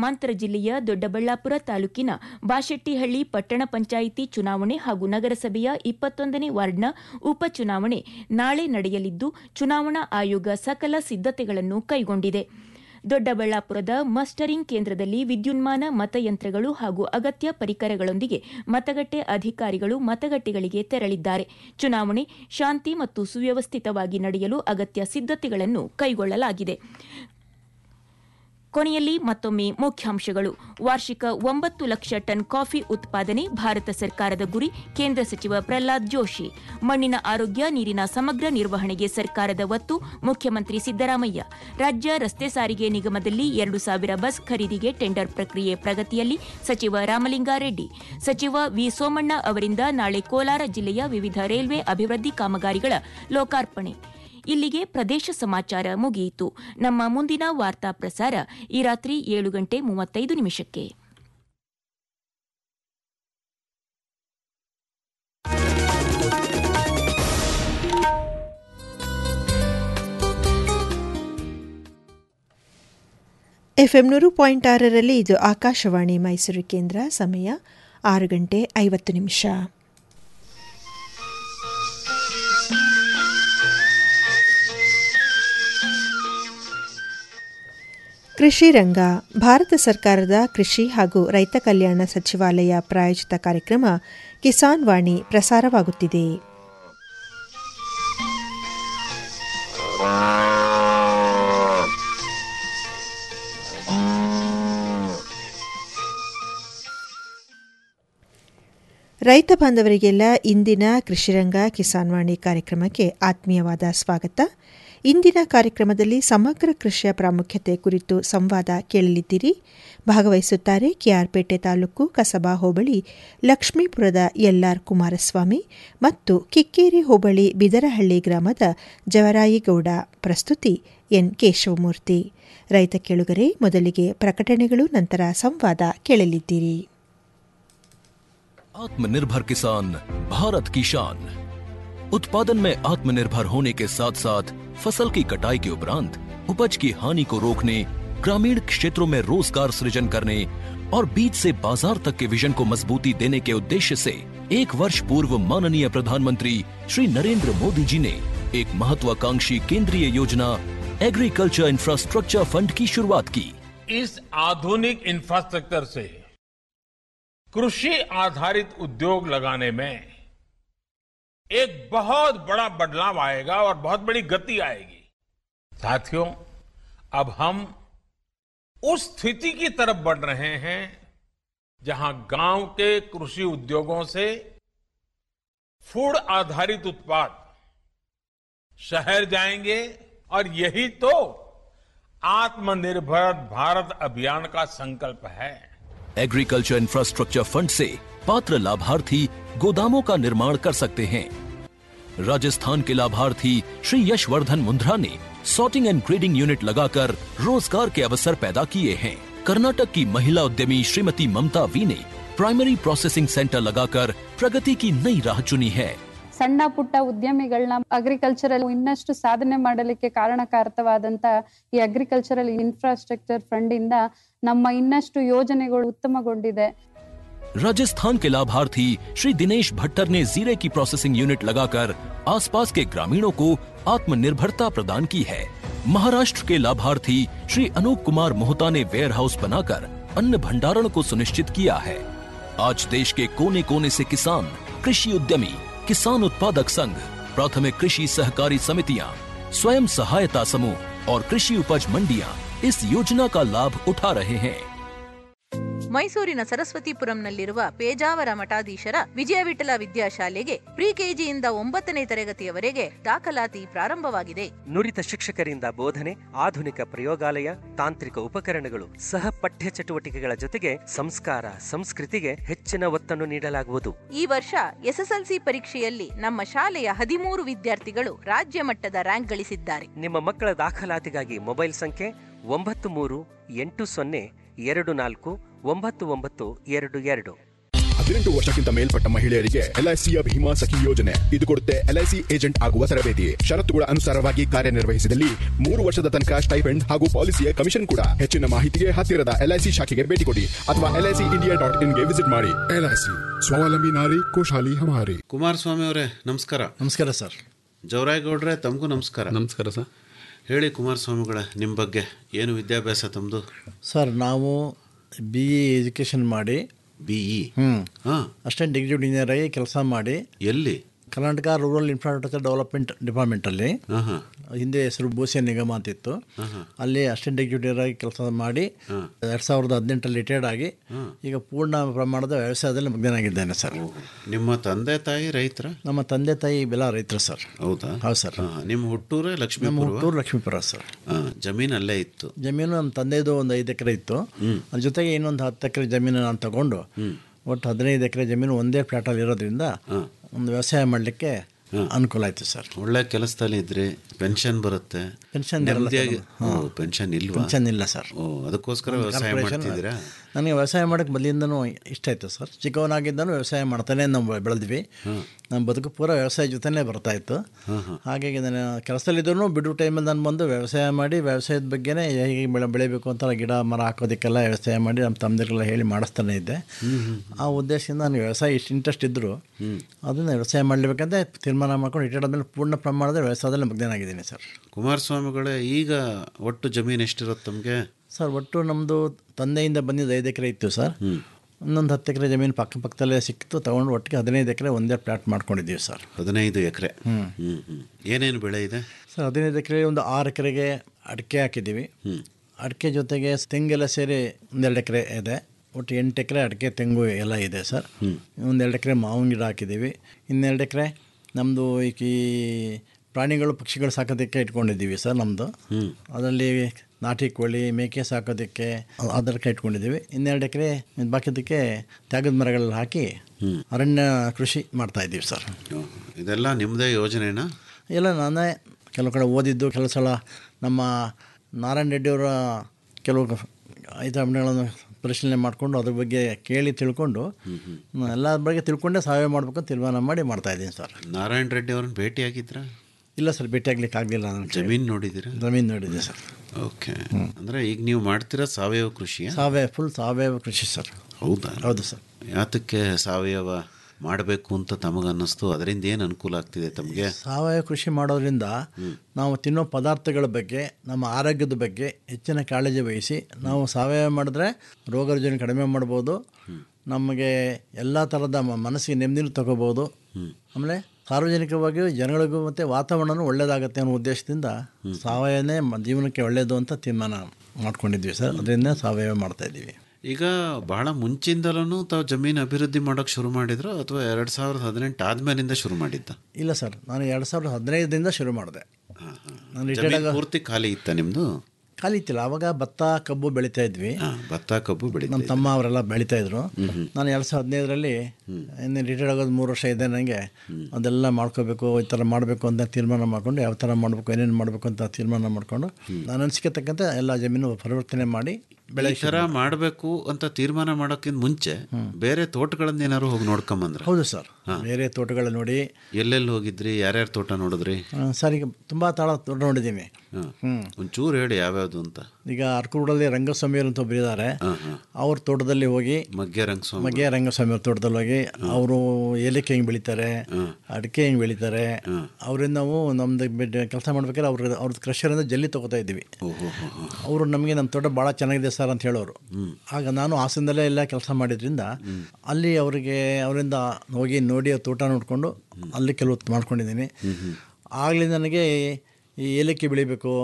ಗ್ರಾಮಾಂತರ ಜಿಲ್ಲೆಯ ದೊಡ್ಡಬಳ್ಳಾಪುರ ತಾಲೂಕಿನ ಬಾಶೆಟ್ಟಿಹಳ್ಳಿ ಪಟ್ಟಣ ಪಂಚಾಯಿತಿ ಚುನಾವಣೆ ಹಾಗೂ ನಗರಸಭೆಯ ಇಪ್ಪತ್ತೊಂದನೇ ವಾರ್ಡ್ನ ಉಪಚುನಾವಣೆ ನಾಳೆ ನಡೆಯಲಿದ್ದು ಚುನಾವಣಾ ಆಯೋಗ ಸಕಲ ಸಿದ್ದತೆಗಳನ್ನು ಕೈಗೊಂಡಿದೆ ದೊಡ್ಡಬಳ್ಳಾಪುರದ ಮಸ್ಟರಿಂಗ್ ಕೇಂದ್ರದಲ್ಲಿ ವಿದ್ಯುನ್ಮಾನ ಮತಯಂತ್ರಗಳು ಹಾಗೂ ಅಗತ್ಯ ಪರಿಕರಗಳೊಂದಿಗೆ ಮತಗಟ್ಟೆ ಅಧಿಕಾರಿಗಳು ಮತಗಟ್ಟೆಗಳಿಗೆ ತೆರಳಿದ್ದಾರೆ ಚುನಾವಣೆ ಶಾಂತಿ ಮತ್ತು ಸುವ್ಯವಸ್ಥಿತವಾಗಿ ನಡೆಯಲು ಅಗತ್ಯ ಸಿದ್ದತೆಗಳನ್ನು ಕೈಗೊಳ್ಳಲಾಗಿದೆ ಕೊನೆಯಲ್ಲಿ ಮತ್ತೊಮ್ಮೆ ಮುಖ್ಯಾಂಶಗಳು ವಾರ್ಷಿಕ ಒಂಬತ್ತು ಲಕ್ಷ ಟನ್ ಕಾಫಿ ಉತ್ಪಾದನೆ ಭಾರತ ಸರ್ಕಾರದ ಗುರಿ ಕೇಂದ್ರ ಸಚಿವ ಪ್ರಹ್ಲಾದ್ ಜೋಶಿ ಮಣ್ಣಿನ ಆರೋಗ್ಯ ನೀರಿನ ಸಮಗ್ರ ನಿರ್ವಹಣೆಗೆ ಸರ್ಕಾರದ ಒತ್ತು ಮುಖ್ಯಮಂತ್ರಿ ಸಿದ್ದರಾಮಯ್ಯ ರಾಜ್ಯ ರಸ್ತೆ ಸಾರಿಗೆ ನಿಗಮದಲ್ಲಿ ಎರಡು ಸಾವಿರ ಬಸ್ ಖರೀದಿಗೆ ಟೆಂಡರ್ ಪ್ರಕ್ರಿಯೆ ಪ್ರಗತಿಯಲ್ಲಿ ಸಚಿವ ರಾಮಲಿಂಗಾರೆಡ್ಡಿ ಸಚಿವ ವಿ ಸೋಮಣ್ಣ ಅವರಿಂದ ನಾಳೆ ಕೋಲಾರ ಜಿಲ್ಲೆಯ ವಿವಿಧ ರೈಲ್ವೆ ಅಭಿವೃದ್ಧಿ ಕಾಮಗಾರಿಗಳ ಲೋಕಾರ್ಪಣೆ ಇಲ್ಲಿಗೆ ಪ್ರದೇಶ ಸಮಾಚಾರ ಮುಗಿಯಿತು ನಮ್ಮ ಮುಂದಿನ ವಾರ್ತಾ ಪ್ರಸಾರ ಈ ರಾತ್ರಿ ಏಳು ಗಂಟೆ ಮೂವತ್ತೈದು ನಿಮಿಷಕ್ಕೆ ಎಫ್ಎಂ ನೂರು ಪಾಯಿಂಟ್ ಆರರಲ್ಲಿ ಇದು ಆಕಾಶವಾಣಿ ಮೈಸೂರು ಕೇಂದ್ರ ಸಮಯ ಆರು ಗಂಟೆ ಐವತ್ತು ನಿಮಿಷ ಕೃಷಿ ರಂಗ ಭಾರತ ಸರ್ಕಾರದ ಕೃಷಿ ಹಾಗೂ ರೈತ ಕಲ್ಯಾಣ ಸಚಿವಾಲಯ ಪ್ರಾಯೋಜಿತ ಕಾರ್ಯಕ್ರಮ ಕಿಸಾನ್ ವಾಣಿ ಪ್ರಸಾರವಾಗುತ್ತಿದೆ ರೈತ ಬಾಂಧವರಿಗೆಲ್ಲ ಇಂದಿನ ಕೃಷಿರಂಗ ಕಿಸಾನ್ ವಾಣಿ ಕಾರ್ಯಕ್ರಮಕ್ಕೆ ಆತ್ಮೀಯವಾದ ಸ್ವಾಗತ ಇಂದಿನ ಕಾರ್ಯಕ್ರಮದಲ್ಲಿ ಸಮಗ್ರ ಕೃಷಿಯ ಪ್ರಾಮುಖ್ಯತೆ ಕುರಿತು ಸಂವಾದ ಕೇಳಲಿದ್ದೀರಿ ಭಾಗವಹಿಸುತ್ತಾರೆ ಕೆಆರ್ಪೇಟೆ ತಾಲೂಕು ಕಸಬಾ ಹೋಬಳಿ ಲಕ್ಷ್ಮೀಪುರದ ಎಲ್ಆರ್ ಕುಮಾರಸ್ವಾಮಿ ಮತ್ತು ಕಿಕ್ಕೇರಿ ಹೋಬಳಿ ಬಿದರಹಳ್ಳಿ ಗ್ರಾಮದ ಜವರಾಯಿಗೌಡ ಪ್ರಸ್ತುತಿ ಎನ್ ಕೇಶವಮೂರ್ತಿ ರೈತ ಕೇಳುಗರೆ ಮೊದಲಿಗೆ ಪ್ರಕಟಣೆಗಳು ನಂತರ ಸಂವಾದ ಕೇಳಲಿದ್ದೀರಿ आत्मनिर्भर किसान भारत की शान उत्पादन में आत्मनिर्भर होने के साथ साथ फसल की कटाई के उपरांत उपज की हानि को रोकने ग्रामीण क्षेत्रों में रोजगार सृजन करने और बीज से बाजार तक के विजन को मजबूती देने के उद्देश्य से एक वर्ष पूर्व माननीय प्रधानमंत्री श्री नरेंद्र मोदी जी ने एक महत्वाकांक्षी केंद्रीय योजना एग्रीकल्चर इंफ्रास्ट्रक्चर फंड की शुरुआत की इस आधुनिक इंफ्रास्ट्रक्चर से कृषि आधारित उद्योग लगाने में एक बहुत बड़ा बदलाव आएगा और बहुत बड़ी गति आएगी साथियों अब हम उस स्थिति की तरफ बढ़ रहे हैं जहां गांव के कृषि उद्योगों से फूड आधारित उत्पाद शहर जाएंगे और यही तो आत्मनिर्भर भारत अभियान का संकल्प है एग्रीकल्चर इंफ्रास्ट्रक्चर फंड से पात्र लाभार्थी गोदामों का निर्माण कर सकते हैं राजस्थान के लाभार्थी श्री यशवर्धन मुंद्रा ने सॉर्टिंग एंड ग्रेडिंग यूनिट लगाकर रोजगार के अवसर पैदा किए हैं कर्नाटक की महिला उद्यमी श्रीमती ममता वी ने प्राइमरी प्रोसेसिंग सेंटर लगाकर प्रगति की नई राह चुनी है ಸಣ್ಣ ಪುಟ್ಟ ಉದ್ಯಮಿಗಳನ್ನ ಅಗ್ರಿಕಲ್ಚರಲ್ ಇನ್ನಷ್ಟು ಸಾಧನೆ ಮಾಡಲಿಕ್ಕೆ ಕಾರಣಕಾರಕವಾದಂತ ಈ ಅಗ್ರಿಕಲ್ಚರಲ್ ಇನ್ಫ್ರಾಸ್ಟ್ರಕ್ಚರ್ ಫಂಡ್ ಇಂದ ನಮ್ಮ ಇನ್ನಷ್ಟು ಯೋಜನೆಗಳು ಉತ್ತಮಗೊಂಡಿದೆ राजस्थान के लाभार्थी श्री दिनेश भट्टर ने जीरे की प्रोसेसिंग यूनिट लगाकर आसपास के ग्रामीणों को आत्मनिर्भरता प्रदान की है महाराष्ट्र के लाभार्थी श्री अनूप कुमार मोहता ने वेयर हाउस बनाकर अन्न भंडारण को सुनिश्चित किया है आज देश के कोने कोने से किसान कृषि उद्यमी किसान उत्पादक संघ प्राथमिक कृषि सहकारी समितियां स्वयं सहायता समूह और कृषि उपज मंडियां इस योजना का लाभ उठा रहे हैं ಮೈಸೂರಿನ ಸರಸ್ವತಿಪುರಂನಲ್ಲಿರುವ ಪೇಜಾವರ ಮಠಾಧೀಶರ ವಿಜಯ ವಿಠಲ ವಿದ್ಯಾಶಾಲೆಗೆ ಪ್ರಿ ಕೆಜಿಯಿಂದ ಒಂಬತ್ತನೇ ತರಗತಿಯವರೆಗೆ ದಾಖಲಾತಿ ಪ್ರಾರಂಭವಾಗಿದೆ ನುರಿತ ಶಿಕ್ಷಕರಿಂದ ಬೋಧನೆ ಆಧುನಿಕ ಪ್ರಯೋಗಾಲಯ ತಾಂತ್ರಿಕ ಉಪಕರಣಗಳು ಸಹ ಪಠ್ಯ ಚಟುವಟಿಕೆಗಳ ಜೊತೆಗೆ ಸಂಸ್ಕಾರ ಸಂಸ್ಕೃತಿಗೆ ಹೆಚ್ಚಿನ ಒತ್ತನ್ನು ನೀಡಲಾಗುವುದು ಈ ವರ್ಷ ಎಸ್ಎಸ್ಎಲ್ಸಿ ಪರೀಕ್ಷೆಯಲ್ಲಿ ನಮ್ಮ ಶಾಲೆಯ ಹದಿಮೂರು ವಿದ್ಯಾರ್ಥಿಗಳು ರಾಜ್ಯ ಮಟ್ಟದ ರ್ಯಾಂಕ್ ಗಳಿಸಿದ್ದಾರೆ ನಿಮ್ಮ ಮಕ್ಕಳ ದಾಖಲಾತಿಗಾಗಿ ಮೊಬೈಲ್ ಸಂಖ್ಯೆ ಒಂಬತ್ತು ಮೂರು ಎಂಟು ಸೊನ್ನೆ ಎರಡು ನಾಲ್ಕು ಒಂಬತ್ತು ಒಂಬತ್ತು ಎರಡು ಎರಡು ಹದಿನೆಂಟು ವರ್ಷಕ್ಕಿಂತ ಮೇಲ್ಪಟ್ಟ ಮಹಿಳೆಯರಿಗೆ ಎಲ್ಐಸಿಯ ಭೀಮಾ ಸಖಿ ಯೋಜನೆ ಇದು ಕೊಡುತ್ತೆ ಎಲ್ಐಸಿ ಏಜೆಂಟ್ ಆಗುವ ತರಬೇತಿ ಷರತ್ತುಗಳ ಅನುಸಾರವಾಗಿ ಕಾರ್ಯನಿರ್ವಹಿಸಿದಲ್ಲಿ ಮೂರು ವರ್ಷದ ತನಕ ಸ್ಟೈಪೆಂಡ್ ಹಾಗೂ ಪಾಲಿಸಿಯ ಕಮಿಷನ್ ಕೂಡ ಹೆಚ್ಚಿನ ಮಾಹಿತಿಗೆ ಹತ್ತಿರದ ಎಲ್ಐಸಿ ಶಾಖೆಗೆ ಭೇಟಿ ಕೊಡಿ ಅಥವಾ ಎಲ್ಐಸಿ ಇಂಡಿಯಾ ಡಾಟ್ ಇನ್ಗೆ ವಿಸಿಟ್ ಮಾಡಿ ಎಲ್ಐಸಿ ಸ್ವಾವಲಂಬಿ ನಾರಿ ಖುಷಾಲಿ ಹಮಾರಿ ಕುಮಾರಸ್ವಾಮಿ ಅವರೇ ನಮಸ್ಕಾರ ನಮಸ್ಕಾರ ಸರ್ ಜವರಾಯಗೌಡ್ರೆ ತಮಗೂ ನಮಸ್ಕಾರ ನಮಸ್ಕಾರ ಸರ್ ಹೇಳಿ ಕುಮಾರಸ್ವಾಮಿಗಳ ನಿಮ್ಮ ಬಗ್ಗೆ ಏನು ವಿದ್ಯಾಭ್ಯಾಸ ತಮ್ಮದು ಸರ್ ನಾವು ಬಿ ಇ ಎಜುಕೇಷನ್ ಮಾಡಿ ಬಿ ಇ ಹ್ಞೂ ಹಾಂ ಅಸಿಸ್ಟೆಂಟ್ ಎಕ್ಸಿಕ್ಯೂಟಿವ್ ಇಂಜಿನಿಯರ್ ಆಗಿ ಕೆಲಸ ಮಾಡಿ ಎಲ್ಲಿ ಕರ್ನಾಟಕ ರೂರಲ್ ಇನ್ಫ್ರಾಸ್ಟ್ರಕ್ಚರ್ ಡೆವಲಪ್ಮೆಂಟ್ ಡಿಪಾರ್ಟ್ಮೆಂಟಲ್ಲಿ ಹಾಂ ಹಾಂ ಹಿಂದೆ ಹೆಸರು ಬೋಸಿಯ ನಿಗಮ ಅಂತಿತ್ತು ಹಾಂ ಅಲ್ಲಿ ಅಸಿಸ್ಟೆಂಟ್ ಎಕ್ಸಿಕ್ಯೂಟಿವ್ ಆಗಿ ಕೆಲಸ ಮಾಡಿ ಹಾಂ. ಎರಡು ಸಾವಿರದ ಹದಿನೆಂಟರಲ್ಲಿ ರಿಟೈರ್ಡ್ ಆಗಿ ಹಾಂ. ಈಗ ಪೂರ್ಣ ಪ್ರಮಾಣದ ವ್ಯವಸಾಯದಲ್ಲಿ ಮಗ್ನನಾಗಿದ್ದೇನೆ ಸರ್ ನಿಮ್ಮ ತಂದೆ ತಾಯಿ ರೈತರ ನಮ್ಮ ತಂದೆ ತಾಯಿ ಬೆಲ್ಲ ರೈತರು ಸರ್ ಹೌದಾ ಹೌದು ಸರ್ ಹಾಂ, ನಿಮ್ಮ ಹುಟ್ಟೂರೇ ನಮ್ಮ ಲಕ್ಷ್ಮೀಪುರ ಹುಟ್ಟೂರು ಲಕ್ಷ್ಮೀಪುರ ಸರ್ ಹಾಂ ಜಮೀನು ಅಲ್ಲೇ ಇತ್ತು ಜಮೀನು ನಮ್ಮ ತಂದೆದು ಒಂದು ಐದು ಎಕರೆ ಇತ್ತು ಅದ್ರ ಜೊತೆಗೆ ಇನ್ನೊಂದು ಹತ್ತು ಎಕರೆ ಜಮೀನು ನಾನು ತಗೊಂಡು ಒಟ್ಟು ಹದಿನೈದು ಎಕರೆ ಜಮೀನು ಒಂದೇ ಫ್ಲಾಟಲ್ಲಿ ಇರೋದ್ರಿಂದ ಒಂದು ವ್ಯವಸಾಯ ಮಾಡಲಿಕ್ಕೆ ಅನುಕೂಲ ಆಯಿತು ಸರ್ ಒಳ್ಳೆ ಕೆಲಸದಲ್ಲಿ ಇದ್ರಿ ಪೆನ್ಷನ್ ಬರುತ್ತೆ ಪೆನ್ಷನ್ ಬರಲ್ಲ ಸರ್ ನೆಮ್ಮದಿಯಾಗಿ ನಮ್ಗೆ. ಓ ಪೆನ್ಷನ್ ಇಲ್ವಾ ಪೆನ್ಷನ್ ಇಲ್ಲ ಸರ್ ಓ ಅದಕ್ಕೋಸ್ಕರ ವ್ಯವಸಾಯ ಕಾರ್ಪೊರೇಷನ್ ಮಾಡ್ತಿದ್ದೀರಾ ನನಗೆ ವ್ಯವಸಾಯ ಮಾಡೋಕ್ಕೆ ಮೊದಲಿಂದನೂ ಇಷ್ಟ ಆಯಿತು ಸರ್ ಚಿಕ್ಕವನಾಗಿದ್ದನು ವ್ಯವಸಾಯ ಮಾಡ್ತಾನೆ ನಾವು ಬೆಳೆದ್ವಿ ನಮ್ಮ ಬದುಕು ಪೂರ ವ್ಯವಸಾಯ ಜೊತೆನೇ ಬರ್ತಾ ಇತ್ತು ಹಾಗಾಗಿ ನಾನು ಕೆಲಸದಲ್ಲಿದ್ದೂ ಬಿಡು ಟೈಮಲ್ಲಿ ನಾನು ಬಂದು ವ್ಯವಸಾಯ ಮಾಡಿ ವ್ಯವಸಾಯದ ಬಗ್ಗೆನೇ ಹೇಗೆ ಬೆಳೆ ಬೆಳಿಬೇಕು ಅಂತ ಗಿಡ ಮರ ಹಾಕೋದಕ್ಕೆಲ್ಲ ವ್ಯವಸಾಯ ಮಾಡಿ ನಮ್ಮ ತಮ್ಮದಿರಿಗೆಲ್ಲ ಹೇಳಿ ಮಾಡಿಸ್ತಾನೆ ಇದ್ದೆ ಆ ಉದ್ದೇಶದಿಂದ ನನಗೆ ವ್ಯವಸಾಯ ಇಷ್ಟು ಇಂಟ್ರೆಸ್ಟ್ ಇದ್ದರು ಅದನ್ನು ವ್ಯವಸಾಯ ಮಾಡಲೇಬೇಕಂತ ತೀರ್ಮಾನ ಮಾಡ್ಕೊಂಡು ರಿಟೈರ್ಡ್ ಆದಮೇಲೆ ಪೂರ್ಣ ಪ್ರಮಾಣದ ವ್ಯವಸಾಯದಲ್ಲಿ ಮಗ್ನಾಗಿದ್ದೀನಿ ಸರ್ ಕುಮಾರಸ್ವಾಮಿಗಳೇ ಈಗ ಒಟ್ಟು ಜಮೀನು ಎಷ್ಟಿರುತ್ತೆ ತಮಗೆ ಸರ್ ಒಟ್ಟು ನಮ್ಮದು ತಂದೆಯಿಂದ ಬಂದಿದ್ದು ಐದು ಎಕರೆ ಇತ್ತು ಸರ್ ಇನ್ನೊಂದು ಹತ್ತು ಎಕರೆ ಜಮೀನು ಪಕ್ಕ ಪಕ್ಕದಲ್ಲೇ ಸಿಕ್ತು ತೊಗೊಂಡು ಒಟ್ಟಿಗೆ ಹದಿನೈದು ಎಕರೆ ಒಂದೇ ಪ್ಲಾಟ್ ಮಾಡ್ಕೊಂಡಿದ್ದೀವಿ ಸರ್ ಹದಿನೈದು ಎಕರೆ ಹ್ಮ್. ಹ್ಮ್ ಹ್ಮ್ ಏನೇನು ಬೆಳೆ ಇದೆ ಸರ್ ಹದಿನೈದು ಎಕರೆ ಒಂದು ಆರು ಎಕರೆಗೆ ಅಡಿಕೆ ಹಾಕಿದ್ದೀವಿ ಅಡಿಕೆ ಜೊತೆಗೆ ತೆಂಗೆಲ್ಲ ಸೇರಿ ಒಂದೆರಡು ಎಕರೆ ಇದೆ ಒಟ್ಟು ಎಂಟು ಎಕರೆ ಅಡಿಕೆ ತೆಂಗು ಎಲ್ಲ ಇದೆ ಸರ್ ಒಂದೆರಡು ಎಕರೆ ಮಾವಿನ ಗಿಡ ಹಾಕಿದ್ದೀವಿ ಇನ್ನೆರಡು ಎಕರೆ ನಮ್ಮದು ಈ ಪ್ರಾಣಿಗಳು ಪಕ್ಷಿಗಳು ಸಾಕೋದಕ್ಕೆ ಇಟ್ಕೊಂಡಿದ್ದೀವಿ ಸರ್ ನಮ್ಮದು ಅದರಲ್ಲಿ ನಾಟಿ ಕೋಳಿ ಮೇಕೆ ಸಾಕೋದಕ್ಕೆ ಅದಕ್ಕೆ ಇಟ್ಕೊಂಡಿದ್ದೀವಿ ಇನ್ನೆರಡು ಎಕರೆ ಬಾಕಿದಕ್ಕೆ ತ್ಯಾಗದ ಮರಗಳಲ್ಲಿ ಹಾಕಿ ಅರಣ್ಯ ಕೃಷಿ ಮಾಡ್ತಾ ಇದ್ದೀವಿ ಸರ್ ಓಹ್, ಇದೆಲ್ಲ ನಿಮ್ಮದೇ ಯೋಜನೆನಾ ಇಲ್ಲ ನಾನೇ ಕೆಲವು ಕಡೆ ಓದಿದ್ದು ಕೆಲವು ಸಲ ನಮ್ಮ ನಾರಾಯಣ ರೆಡ್ಡಿಯವರ ಕೆಲವು ಐಟಮ್ಗಳನ್ನು ಪರಿಶೀಲನೆ ಮಾಡಿಕೊಂಡು ಅದ್ರ ಬಗ್ಗೆ ಕೇಳಿ ತಿಳ್ಕೊಂಡು ಎಲ್ಲ ಬಗ್ಗೆ ತಿಳ್ಕೊಂಡೇ ಸಾವಯವ ಮಾಡಬೇಕು ಅಂತ ತೀರ್ಮಾನ ಮಾಡಿ ಮಾಡ್ತಾ ಇದ್ದೀನಿ ಸರ್ ನಾರಾಯಣ ರೆಡ್ಡಿ ಅವ್ರನ್ನ ಭೇಟಿಯಾಗಿದ್ರಾ ಇಲ್ಲ ಸರ್ ಭೇಟಿ ಆಗ್ಲಿಕ್ಕೆ ಆಗಲಿಲ್ಲ ನಾನು ಜಮೀನು ನೋಡಿದ್ದೀರಾ ಜಮೀನು ನೋಡಿದ್ದೆ ಸರ್ ಓಕೆ ಅಂದರೆ ಈಗ ನೀವು ಮಾಡ್ತೀರಾ ಸಾವಯವ ಕೃಷಿಯ ಸಾವಯವ ಫುಲ್ ಸಾವಯವ ಕೃಷಿ ಸರ್ ಹೌದಾ ಹೌದು ಸರ್ ಯಾತಕ್ಕೆ ಸಾವಯವ ಮಾಡಬೇಕು ಅಂತ ತಮಗನ್ನಿಸ್ತು ಅದರಿಂದ ಏನು ಅನುಕೂಲ ಆಗ್ತಿದೆ ತಮಗೆ ಸಾವಯವ ಕೃಷಿ ಮಾಡೋದ್ರಿಂದ ನಾವು ತಿನ್ನೋ ಪದಾರ್ಥಗಳ ಬಗ್ಗೆ ನಮ್ಮ ಆರೋಗ್ಯದ ಬಗ್ಗೆ ಹೆಚ್ಚಿನ ಕಾಳಜಿ ವಹಿಸಿ ನಾವು ಸಾವಯವ ಮಾಡಿದ್ರೆ ರೋಗ ರುಜಿನ ಕಡಿಮೆ ಮಾಡ್ಬೋದು ನಮಗೆ ಎಲ್ಲ ಥರದ ಮ- ಮನಸ್ಸಿಗೆ ನೆಮ್ಮದಿನೂ ತಗೋಬೋದು ಆಮೇಲೆ ಸಾರ್ವಜನಿಕವಾಗಿಯೂ ಜನಗಳಿಗೂ ಮತ್ತು ವಾತಾವರಣನೂ ಒಳ್ಳೆಯದಾಗತ್ತೆ ಅನ್ನೋ ಉದ್ದೇಶದಿಂದ ಸಾವಯವನೇ ಮ- ಜೀವನಕ್ಕೆ ಒಳ್ಳೆಯದು ಅಂತ ತೀರ್ಮಾನ ಮಾಡ್ಕೊಂಡಿದ್ವಿ ಸರ್ ಅದರಿಂದ ಸಾವಯವ ಮಾಡ್ತಾ ಇದ್ದೀವಿ ಈಗ ಬಹಳ ಮುಂಚಿಂದಲೂ ತಾವು ಜಮೀನು ಅಭಿವೃದ್ಧಿ ಮಾಡೋಕೆ ಶುರು ಮಾಡಿದ್ರು ಅಥವಾ ಎರಡು ಸಾವಿರದ ಹದಿನೆಂಟು ಆದ್ಮೇಲಿಂದ ಶುರು ಮಾಡಿದ್ದ ಇಲ್ಲ ಸರ್ ನಾನು ಎರಡು ಸಾವಿರದ ಹದಿನೈದರಿಂದ ಶುರು ಮಾಡಿದೆ ನಾನು ರಿಟೈರ್ಡ್ ಜಮೀನು ಆಗ ಪೂರ್ತಿ ಖಾಲಿ ಇತ್ತ ನಿಮ್ಮದು ಖಾಲಿ ಇತ್ತಿಲ್ಲ ಆವಾಗ ಭತ್ತ ಕಬ್ಬು ಬೆಳೀತಾ ಇದ್ವಿ ಭತ್ತ ಕಬ್ಬು ಬೆಳಿ ನಮ್ಮ ತಮ್ಮ ಅವರೆಲ್ಲ ಬೆಳೀತಾ ಇದ್ರು ನಾನು ಎರಡು ಸಾವಿರದ ಹದಿನೈದರಲ್ಲಿ ಇನ್ನು ರಿಟೈರ್ಡ್ ಆಗೋದು ಮೂರು ವರ್ಷ ಇದೆ ನನಗೆ ಅದೆಲ್ಲ ಮಾಡ್ಕೋಬೇಕು ಈ ಥರ ಮಾಡಬೇಕು ಅಂತ ತೀರ್ಮಾನ ಮಾಡಿಕೊಂಡು ಯಾವ ಥರ ಮಾಡಬೇಕು ಏನೇನು ಮಾಡಬೇಕು ಅಂತ ತೀರ್ಮಾನ ಮಾಡಿಕೊಂಡು ನನ್ನ ಅನಿಸಿಕೆ ತಕ್ಕಂತೆ ಎಲ್ಲ ಜಮೀನು ಪರಿವರ್ತನೆ ಮಾಡಿ ಬೆಳೆ ಈ ಥರ ಮಾಡಬೇಕು ಅಂತ ತೀರ್ಮಾನ ಮಾಡೋಕ್ಕಿಂತ ಮುಂಚೆ ಬೇರೆ ತೋಟಗಳನ್ನ ಏನಾದ್ರು ಹೋಗಿ ನೋಡ್ಕೊಂಬಂದ್ರೆ ಹೌದು ಸರ್ ಬೇರೆ ತೋಟಗಳ ನೋಡಿ ಎಲ್ಲೆಲ್ಲಿ ಹೋಗಿದ್ರಿ ಯಾರ್ಯಾರ ತೋಟ ನೋಡಿದ್ರಿ ಆ, ಸರ್ ಈಗ ತುಂಬ ತಾಳ ತೋಟ ನೋಡಿದ್ದೀನಿ ಹ್ಞೂ ಒಂಚೂರು ಹೇಳಿ ಯಾವ್ಯಾವ್ದು ಅಂತ ಈಗ ಅರ್ಕೂಡಲ್ಲಿ ರಂಗಸ್ವಾಮಿಯವರು ಅಂತ ಒಬ್ಬರು ಇದ್ದಾರೆ ಅವ್ರ ತೋಟದಲ್ಲಿ ಹೋಗಿ ಮಗ್ಗೆ ರಂಗಸ್ವಾಮಿ ಮಗ್ಗೆ ರಂಗಸ್ವಾಮಿ ಅವ್ರ ತೋಟದಲ್ಲಿ ಹೋಗಿ ಅವರು ಏಲಕ್ಕಿ ಹೆಂಗೆ ಬೆಳಿತಾರೆ ಅಡಿಕೆ ಹೆಂಗೆ ಬೆಳಿತಾರೆ ಅವರಿಂದ ನಾವು ನಮ್ದು ಕೆಲಸ ಮಾಡ್ಬೇಕಾದ್ರೆ ಅವ್ರ ಅವ್ರದ್ದು ಕ್ರಷರಿಂದ ಜಲ್ಲಿ ತಗೋತಾ ಇದ್ವಿ ಅವರು ನಮಗೆ ನಮ್ಮ ತೋಟ ಭಾಳ ಚೆನ್ನಾಗಿದೆ ಸರ್ ಅಂತ ಹೇಳೋರು ಆಗ ನಾನು ಹಾಸನದಲ್ಲೇ ಎಲ್ಲ ಕೆಲಸ ಮಾಡಿದ್ರಿಂದ ಅಲ್ಲಿ ಅವರಿಗೆ ಅವರಿಂದ ಹೋಗಿ ನೋಡಿ ಆ ತೋಟ ನೋಡಿಕೊಂಡು ಅಲ್ಲಿ ಕೆಲವು ಮಾಡ್ಕೊಂಡಿದ್ದೀನಿ ಆಗಲಿ ನನಗೆ ಈ ಏಲಕ್ಕಿ ಬೆಳಿಬೇಕು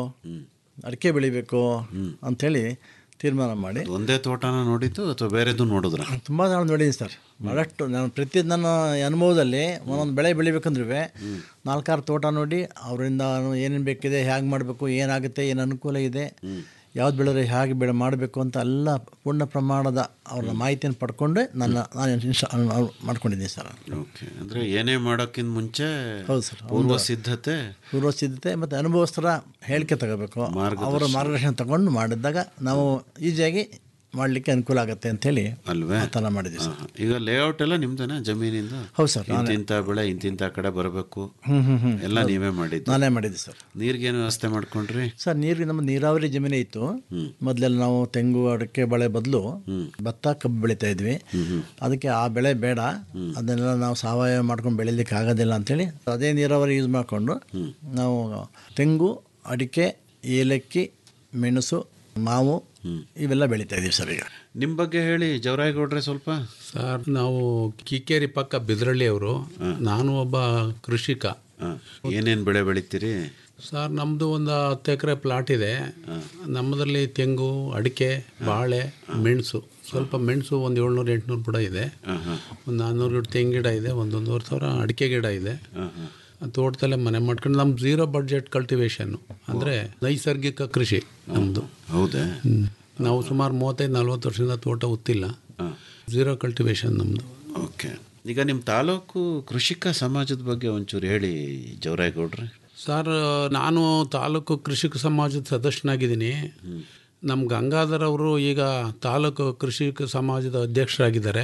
ಅಡಿಕೆ ಬೆಳಿಬೇಕು ಅಂಥೇಳಿ ತೀರ್ಮಾನ ಮಾಡಿ ಒಂದೇ ತೋಟನ ನೋಡಿದ್ದು ಅಥವಾ ಬೇರೆದು ನೋಡಿದ್ರ ತುಂಬ ನಾನು ನೋಡಿದ್ದೀನಿ ಸರ್ ಭಾಳಷ್ಟು ನಾನು ಪ್ರತಿ ನನ್ನ ಅನುಭವದಲ್ಲಿ ಒಂದೊಂದು ಬೆಳೆ ಬೆಳಿಬೇಕಂದ್ರೆ ನಾಲ್ಕಾರು ತೋಟ ನೋಡಿ ಅವರಿಂದ ಏನೇನು ಬೇಕಿದೆ ಹೇಗೆ ಮಾಡಬೇಕು ಏನಾಗುತ್ತೆ ಏನು ಅನುಕೂಲ ಇದೆ ಯಾವ್ದು ಬೆಳೆದ್ರೆ ಹೇಗೆ ಬೆಳೆ ಮಾಡಬೇಕು ಅಂತ ಎಲ್ಲ ಪೂರ್ಣ ಪ್ರಮಾಣದ ಅವ್ರ ಮಾಹಿತಿಯನ್ನು ಪಡ್ಕೊಂಡೆ ನನ್ನ ನಾನು ಇನ್ಸ್ಟಾ ಮಾಡ್ಕೊಂಡಿದ್ದೀನಿ ಸರ್ ಓಕೆ ಅಂದರೆ ಏನೇ ಮಾಡೋಕ್ಕಿಂತ ಮುಂಚೆ ಹೌದು ಸರ್ ಪೂರ್ವ ಸಿದ್ಧತೆ ಪೂರ್ವ ಸಿದ್ಧತೆ ಮತ್ತು ಅನುಭವಸ್ಥರ ಹೇಳಿಕೆ ತಗೋಬೇಕು ಅವರ ಮಾರ್ಗದರ್ಶನ ತಗೊಂಡು ಮಾಡಿದಾಗ ನಾವು ಈಸಿಯಾಗಿ ಮಾಡಲಿಕ್ಕೆ ಅನುಕೂಲ ಆಗುತ್ತೆ ಅಂತೇಳಿ ಅಲ್ವೇ ಆ ಥರ ಮಾಡಿದ್ವಿ ಸರ್ ಆಹಾ. ಈಗ ಲೇಔಟ್ ಎಲ್ಲ ನಿಮ್ದೇನಾ ಜಮೀನಿಂದ ಹೌದು ಸರ್, ನಾನೇ. ಇಂತಿಂತ ಬೆಳೆ ಇಂತಿಂತ ಕಡೆ ಬರಬೇಕು ಹ್ಮ್, ಹ್ಮ್, ಹ್ಮ್. ಎಲ್ಲ ಹೌದು. ನೀವೇ ಮಾಡಿದ್ದು ನಾನೇ ಮಾಡಿದ್ದೆ ಸರ್ ನೀರಿಗೇನು ವ್ಯವಸ್ಥೆ ಮಾಡ್ಕೊಂಡ್ರಿ ಸರ್ ನೀರಿಗೆ ನಮ್ಮ ನೀರಾವರಿ ಜಮೀನೇ ಇತ್ತು ಮೊದಲೆಲ್ಲ ನಾವು ತೆಂಗು ಅಡಿಕೆ ಬೆಳೆ ಬದಲು ಭತ್ತ ಕಬ್ಬು ಬೆಳಿತಾ ಇದ್ವಿ ಅದಕ್ಕೆ ಆ ಬೆಳೆ ಬೇಡ ಅದನ್ನೆಲ್ಲ ನಾವು ಸಾವಯವ ಮಾಡ್ಕೊಂಡು ಬೆಳಿಲಿಕ್ಕೆ ಆಗೋದಿಲ್ಲ ಅಂತೇಳಿ ಅದೇ ನೀರಾವರಿ ಯೂಸ್ ಮಾಡಿಕೊಂಡು ನಾವು ತೆಂಗು ಅಡಿಕೆ ಏಲಕ್ಕಿ ಮೆಣಸು ಮಾವು ಇವೆಲ್ಲ ಬೆಳಿತಾ ಇದೀವಿ ಸರ್ ಈಗ ನಿಮ್ಮ ಬಗ್ಗೆ ಹೇಳಿ ಜವರಾಯಗೌಡ್ರೆ ಸ್ವಲ್ಪ ಸರ್ ನಾವು ಕಿಕ್ಕೇರಿ ಪಕ್ಕ ಬಿದ್ರಳ್ಳಿಯವರು ನಾನು ಒಬ್ಬ ಕೃಷಿಕ ಏನೇನು ಬೆಳೆ ಬೆಳಿತೀರಿ ಸರ್ ನಮ್ಮದು ಒಂದು ಹತ್ತು ಎಕರೆ ಪ್ಲಾಟ್ ಇದೆ ನಮ್ಮದ್ರಲ್ಲಿ ತೆಂಗು ಅಡಿಕೆ ಬಾಳೆ ಮೆಣಸು ಸ್ವಲ್ಪ ಮೆಣಸು ಒಂದು ಏಳ್ನೂರು ಎಂಟುನೂರು ಬುಡ ಇದೆ ಒಂದು ನಾನ್ನೂರು ಗಿಡ ತೆಂಗು ಗಿಡ ಇದೆ ಒಂದೊಂದುವರೆ ಸಾವಿರ ಅಡಿಕೆ ಗಿಡ ಇದೆ ತೋಟದಲ್ಲೇ ಮನೆ ಮಾಡ್ಕೊಂಡು ನಮ್ಮ ಝೀರೋ ಬಡ್ಜೆಟ್ ಕಲ್ಟಿವೇಶನ್ನು ಅಂದರೆ ನೈಸರ್ಗಿಕ ಕೃಷಿ ನಮ್ಮದು ಹೌದಾ ನಾವು ಸುಮಾರು ಮೂವತ್ತೈದು ನಲ್ವತ್ತು ವರ್ಷದಿಂದ ತೋಟ ಉತ್ತಿಲ್ಲ ಝೀರೋ ಕಲ್ಟಿವೇಶನ್ ನಮ್ಮದು ಓಕೆ ಈಗ ನಿಮ್ಮ ತಾಲೂಕು ಕೃಷಿಕ ಸಮಾಜದ ಬಗ್ಗೆ ಒಂಚೂರು ಹೇಳಿ ಜವರಾಯಗೌಡ್ರೆ ಸರ್ ನಾನು ತಾಲೂಕು ಕೃಷಿಕ ಸಮಾಜದ ಸದಸ್ಯನಾಗಿದ್ದೀನಿ ನಮ್ಮ ಗಂಗಾಧರ್ ಅವರು ಈಗ ತಾಲೂಕು ಕೃಷಿಕ ಸಮಾಜದ ಅಧ್ಯಕ್ಷರಾಗಿದ್ದಾರೆ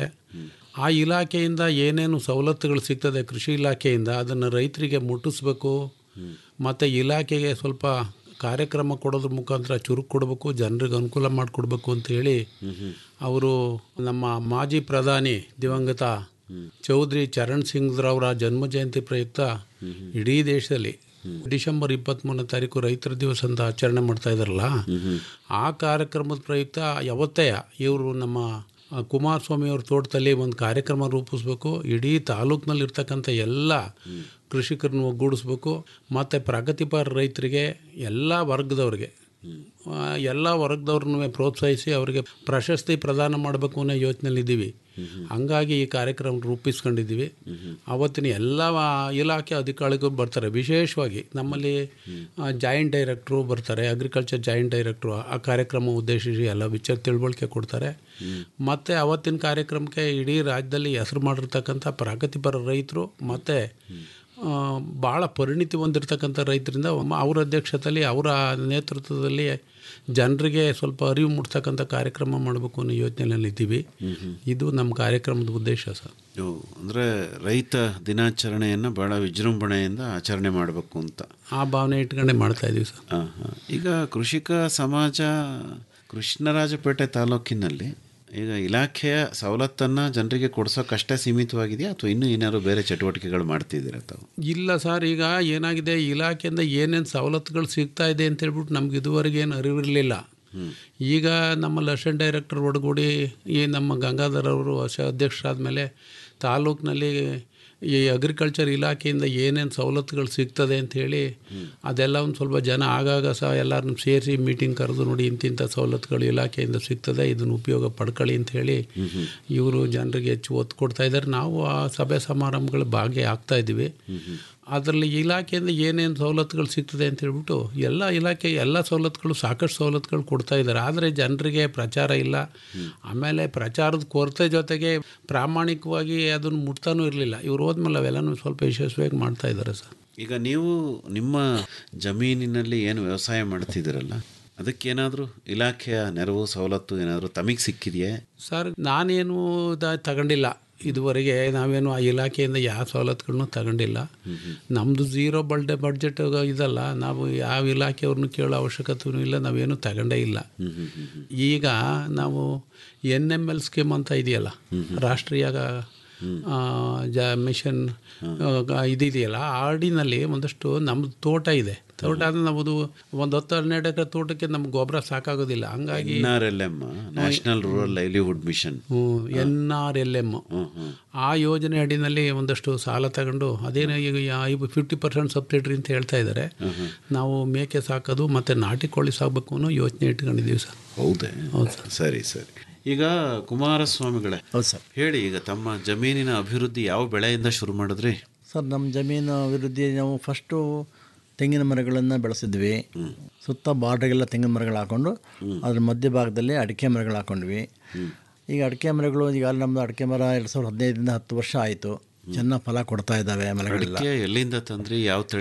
ಆ ಇಲಾಖೆಯಿಂದ ಏನೇನು ಸವಲತ್ತುಗಳು ಸಿಗ್ತದೆ ಕೃಷಿ ಇಲಾಖೆಯಿಂದ ಅದನ್ನು ರೈತರಿಗೆ ಮುಟ್ಟಿಸ್ಬೇಕು ಮತ್ತು ಇಲಾಖೆಗೆ ಸ್ವಲ್ಪ ಕಾರ್ಯಕ್ರಮ ಕೊಡೋದ್ರ ಮುಖಾಂತರ ಚುರುಕು ಕೊಡಬೇಕು ಜನರಿಗೆ ಅನುಕೂಲ ಮಾಡಿಕೊಡ್ಬೇಕು ಅಂತ ಹೇಳಿ ಅವರು ನಮ್ಮ ಮಾಜಿ ಪ್ರಧಾನಿ ದಿವಂಗತ ಚೌಧರಿ ಚರಣ್ ಸಿಂಗ್ರವರ ಜನ್ಮ ಜಯಂತಿ ಪ್ರಯುಕ್ತ ಇಡೀ ದೇಶದಲ್ಲಿ ಡಿಸೆಂಬರ್ ಇಪ್ಪತ್ತ್ಮೂರನೇ ತಾರೀಕು ರೈತರ ದಿವಸ ಅಂತ ಆಚರಣೆ ಮಾಡ್ತಾ ಇದ್ದಾರಲ್ಲ ಆ ಕಾರ್ಯಕ್ರಮದ ಪ್ರಯುಕ್ತ ಯಾವತ್ತೇ ಇವರು ನಮ್ಮ ಆ, ಕುಮಾರಸ್ವಾಮಿ ಅವ್ರ ತೋಟದಲ್ಲಿ ಒಂದು ಕಾರ್ಯಕ್ರಮ ರೂಪಿಸ್ಬೇಕು ಇಡೀ ತಾಲೂಕಿನಲ್ಲಿ ಇರ್ತಕ್ಕಂಥ ಎಲ್ಲ ಕೃಷಿಕರನ್ನು ಒಗ್ಗೂಡಿಸ್ಬೇಕು ಮತ್ತು ಪ್ರಗತಿಪರ ರೈತರಿಗೆ ಎಲ್ಲ ವರ್ಗದವ್ರಿಗೆ ಆ, ಎಲ್ಲ ವರ್ಗದವ್ರನ್ನೂ ಪ್ರೋತ್ಸಾಹಿಸಿ ಅವರಿಗೆ ಪ್ರಶಸ್ತಿ ಪ್ರದಾನ ಮಾಡಬೇಕು ಅನ್ನೋ ಯೋಚನೆಯಲ್ಲಿದ್ದೀವಿ ಹಂಗಾಗಿ ಈ ಕಾರ್ಯಕ್ರಮ ರೂಪಿಸ್ಕೊಂಡಿದ್ದೀವಿ ಅವತ್ತಿನ ಎಲ್ಲ ಇಲಾಖೆ ಅಧಿಕಾರಿಗಳು ಬರ್ತಾರೆ ವಿಶೇಷವಾಗಿ ನಮ್ಮಲ್ಲಿ ಜಾಯಿಂಟ್ ಡೈರೆಕ್ಟ್ರು ಬರ್ತಾರೆ ಅಗ್ರಿಕಲ್ಚರ್ ಜಾಯಿಂಟ್ ಡೈರೆಕ್ಟ್ರು ಆ ಕಾರ್ಯಕ್ರಮ ಉದ್ದೇಶಿಸಿ ಎಲ್ಲ ವಿಚಾರ ತಿಳುವಳಿಕೆ ಕೊಡ್ತಾರೆ ಮತ್ತು ಅವತ್ತಿನ ಕಾರ್ಯಕ್ರಮಕ್ಕೆ ಇಡೀ ರಾಜ್ಯದಲ್ಲಿ ಹೆಸರು ಮಾಡಿರ್ತಕ್ಕಂಥ ಪ್ರಗತಿಪರ ರೈತರು ಮತ್ತು ಭಾಳ ಪರಿಣಿತಿ ಹೊಂದಿರತಕ್ಕಂಥ ರೈತರಿಂದ ಒಮ್ಮ- ಅವ್ರ ಅಧ್ಯಕ್ಷತೆಯಲ್ಲಿ ಅವರ ನೇತೃತ್ವದಲ್ಲಿ ಜನರಿಗೆ ಸ್ವಲ್ಪ ಅರಿವು ಮೂಡಿಸ್ತಕ್ಕಂಥ ಕಾರ್ಯಕ್ರಮ ಮಾಡಬೇಕು ಅನ್ನೋ ಯೋಚನೆಯಲ್ಲಿ ಇದ್ದೀವಿ ಇದು ನಮ್ಮ ಕಾರ್ಯಕ್ರಮದ ಉದ್ದೇಶ ಸರ್ ಅಂದರೆ ರೈತ ದಿನಾಚರಣೆಯನ್ನು ಭಾಳ ವಿಜೃಂಭಣೆಯಿಂದ ಆಚರಣೆ ಮಾಡಬೇಕು ಅಂತ ಆ ಭಾವನೆ ಇಟ್ಕೊಂಡೆ ಮಾಡ್ತಾ ಇದೀವಿ ಸರ್ ಆ, ಆ. ಈಗ ಕೃಷಿಕ ಸಮಾಜ ಕೃಷ್ಣರಾಜಪೇಟೆ ತಾಲೂಕಿನಲ್ಲಿ ಈಗ ಇಲಾಖೆಯ ಸವಲತ್ತನ್ನು ಜನರಿಗೆ ಕೊಡ್ಸೋಕ್ಕಷ್ಟೇ ಸೀಮಿತವಾಗಿದೆಯಾ ಅಥವಾ ಇನ್ನೂ ಏನಾದ್ರು ಬೇರೆ ಚಟುವಟಿಕೆಗಳು ಮಾಡ್ತಿದ್ದೀರಾ ತಾವು ಇಲ್ಲ ಸರ್ ಈಗ ಏನಾಗಿದೆ ಇಲಾಖೆಯಿಂದ ಏನೇನು ಸವಲತ್ತುಗಳು ಸಿಗ್ತಾ ಇದೆ ಅಂತ ಹೇಳ್ಬಿಟ್ಟು ನಮ್ಗೆ ಇದುವರೆಗೆ ಏನು ಅರಿವಿರಲಿಲ್ಲ ಈಗ ನಮ್ಮ ಲೆಸನ್ ಡೈರೆಕ್ಟರ್ ಒಡಗೂಡಿ ಈ ನಮ್ಮ ಗಂಗಾಧರ್ ಅವರು ಹೊಸ ಅಧ್ಯಕ್ಷರಾದ ತಾಲೂಕಿನಲ್ಲಿ ಈ ಅಗ್ರಿಕಲ್ಚರ್ ಇಲಾಖೆಯಿಂದ ಏನೇನು ಸವಲತ್ತುಗಳು ಸಿಗ್ತದೆ ಅಂಥೇಳಿ ಅದೆಲ್ಲ ಒಂದು ಸ್ವಲ್ಪ ಜನ ಆಗಾಗ ಸಹ ಎಲ್ಲರನ್ನು ಸೇರಿಸಿ ಮೀಟಿಂಗ್ ಕರೆದು ನೋಡಿ ಇಂತಿಂಥ ಸವಲತ್ತುಗಳು ಇಲಾಖೆಯಿಂದ ಸಿಗ್ತದೆ ಇದನ್ನು ಉಪಯೋಗ ಪಡ್ಕೊಳ್ಳಿ ಅಂತ ಹೇಳಿ ಇವರು ಜನರಿಗೆ ಹೆಚ್ಚು ಒತ್ತು ಕೊಡ್ತಾ ಇದ್ದಾರೆ ನಾವು ಆ ಸಭೆ ಸಮಾರಂಭಗಳು ಭಾಗಿಯಾಗ್ತಾ ಇದ್ದೀವಿ ಅದರಲ್ಲಿ ಇಲಾಖೆಯಿಂದ ಏನೇನು ಸವಲತ್ತುಗಳು ಸಿಗ್ತದೆ ಅಂತ ಹೇಳ್ಬಿಟ್ಟು ಎಲ್ಲ ಇಲಾಖೆ ಎಲ್ಲ ಸವಲತ್ತುಗಳು ಸಾಕಷ್ಟು ಸವಲತ್ತುಗಳು ಕೊಡ್ತಾ ಇದ್ದಾರೆ ಆದರೆ ಜನರಿಗೆ ಪ್ರಚಾರ ಇಲ್ಲ ಆಮೇಲೆ ಪ್ರಚಾರದ ಕೊರತೆ ಜೊತೆಗೆ ಪ್ರಾಮಾಣಿಕವಾಗಿ ಅದನ್ನು ಮುಟ್ತಾನೂ ಇರಲಿಲ್ಲ ಇವ್ರು ಹೋದ್ಮೇಲೆ ಅವೆಲ್ಲನೂ ಸ್ವಲ್ಪ ಯಶಸ್ವಿಯಾಗಿ ಮಾಡ್ತಾ ಇದ್ದಾರೆ ಸರ್ ಈಗ ನೀವು ನಿಮ್ಮ ಜಮೀನಿನಲ್ಲಿ ಏನು ವ್ಯವಸಾಯ ಮಾಡ್ತಿದ್ದೀರಲ್ಲ ಅದಕ್ಕೇನಾದರೂ ಇಲಾಖೆಯ ನೆರವು ಸವಲತ್ತು ಏನಾದರೂ ತಮಗೆ ಸಿಕ್ಕಿದೆಯೇ ಸರ್ ನಾನೇನು ದ- ತಗೊಂಡಿಲ್ಲ ಇದುವರೆಗೆ ನಾವೇನು ಆ ಇಲಾಖೆಯಿಂದ ಯಾವ ಸವಲತ್ತುಗಳನ್ನು ತಗೊಂಡಿಲ್ಲ ನಮ್ಮದು ಝೀರೋ ಬಲ್ಡೆ ಬಡ್ಜೆಟ್ ಇದಲ್ಲ ನಾವು ಯಾವ ಇಲಾಖೆಯವ್ರನ್ನೂ ಕೇಳೋ ಅವಶ್ಯಕತೆಯೂ ಇಲ್ಲ ನಾವೇನು ತಗೊಂಡೇ ಇಲ್ಲ ಈಗ ನಾವು ಎನ್ ಎಮ್ ಎಲ್ ಸ್ಕೀಮ್ ಅಂತ ಇದೆಯಲ್ಲ ರಾಷ್ಟ್ರೀಯ ಆ, ಜ ಮಿಷನ್ ಆ, ಇದಿದೆಯಲ್ಲ ಆರ್ ಡಿನಲ್ಲಿ ಒಂದಷ್ಟು ನಮ್ಮದು ತೋಟ ಇದೆ ತೋಟ ಅಂದರೆ ನಮ್ಮದು ಒಂದು ಹತ್ತು ಹನ್ನೆರಡು ಎಕರೆ ತೋಟಕ್ಕೆ ನಮ್ಗೆ ಗೊಬ್ಬರ ಸಾಕಾಗೋದಿಲ್ಲ ಹಂಗಾಗಿ N R L M national rural livelihood mission N R L M ಆ ಯೋಜನೆ ಅಡಿನಲ್ಲಿ ಒಂದಷ್ಟು ಸಾಲ ತಗೊಂಡು ಅದೇನೋ ಈಗ ಫಿಫ್ಟಿ ಪರ್ಸೆಂಟ್ ಸಬ್ಸಿಡಿ ಅಂತ ಹೇಳ್ತಾ ಇದ್ದಾರೆ ನಾವು ಮೇಕೆ ಸಾಕೋದು ಮತ್ತು ನಾಟಿ ಕೋಳಿ ಸಾಕಬೇಕು ಅನ್ನೋ ಯೋಚನೆ ಇಟ್ಕೊಂಡಿದ್ದೀವಿ ಸರ್ ಹೌದೇ ಹೌದು ಸರ್ ಸರಿ ಸರಿ ಈಗ ಕುಮಾರಸ್ವಾಮಿಗಳೇ ಹೌದು ಸರ್ ಹೇಳಿ ಈಗ ತಮ್ಮ ಜಮೀನಿನ ಅಭಿವೃದ್ಧಿ ಯಾವ ಬೆಳೆಯಿಂದ ಶುರು ಮಾಡಿದ್ರಿ ಸರ್ ನಮ್ಮ ಜಮೀನು ಅಭಿವೃದ್ಧಿ ನಾವು ಫಸ್ಟು ತೆಂಗಿನ ಮರಗಳನ್ನು ಬೆಳೆಸಿದ್ವಿ ಸುತ್ತ ಬಾರ್ಡ್ರಿಗೆಲ್ಲ ತೆಂಗಿನ ಮರಗಳು ಹಾಕೊಂಡು ಅದ್ರ ಮಧ್ಯಭಾಗದಲ್ಲಿ ಅಡಿಕೆ ಮರಗಳು ಹಾಕೊಂಡ್ವಿ ಈಗ ಅಡಿಕೆ ಮರಗಳು ಈಗ ಅಲ್ಲಿ ನಮ್ಮದು ಅಡಿಕೆ ಮರ ಎರಡು ಸಾವಿರದ ಹದಿನೈದರಿಂದ ಹತ್ತು ವರ್ಷ ಆಯಿತು ಚೆನ್ನಾಗಿ ಫಲ ಕೊಡ್ತಾ ಇದ್ದಾವೆ ಮರಗಳೆಲ್ಲ ಅಡಿಕೆ ಎಲ್ಲಿಂದ ತಂದ್ರಿ ಯಾವ ತಳಿ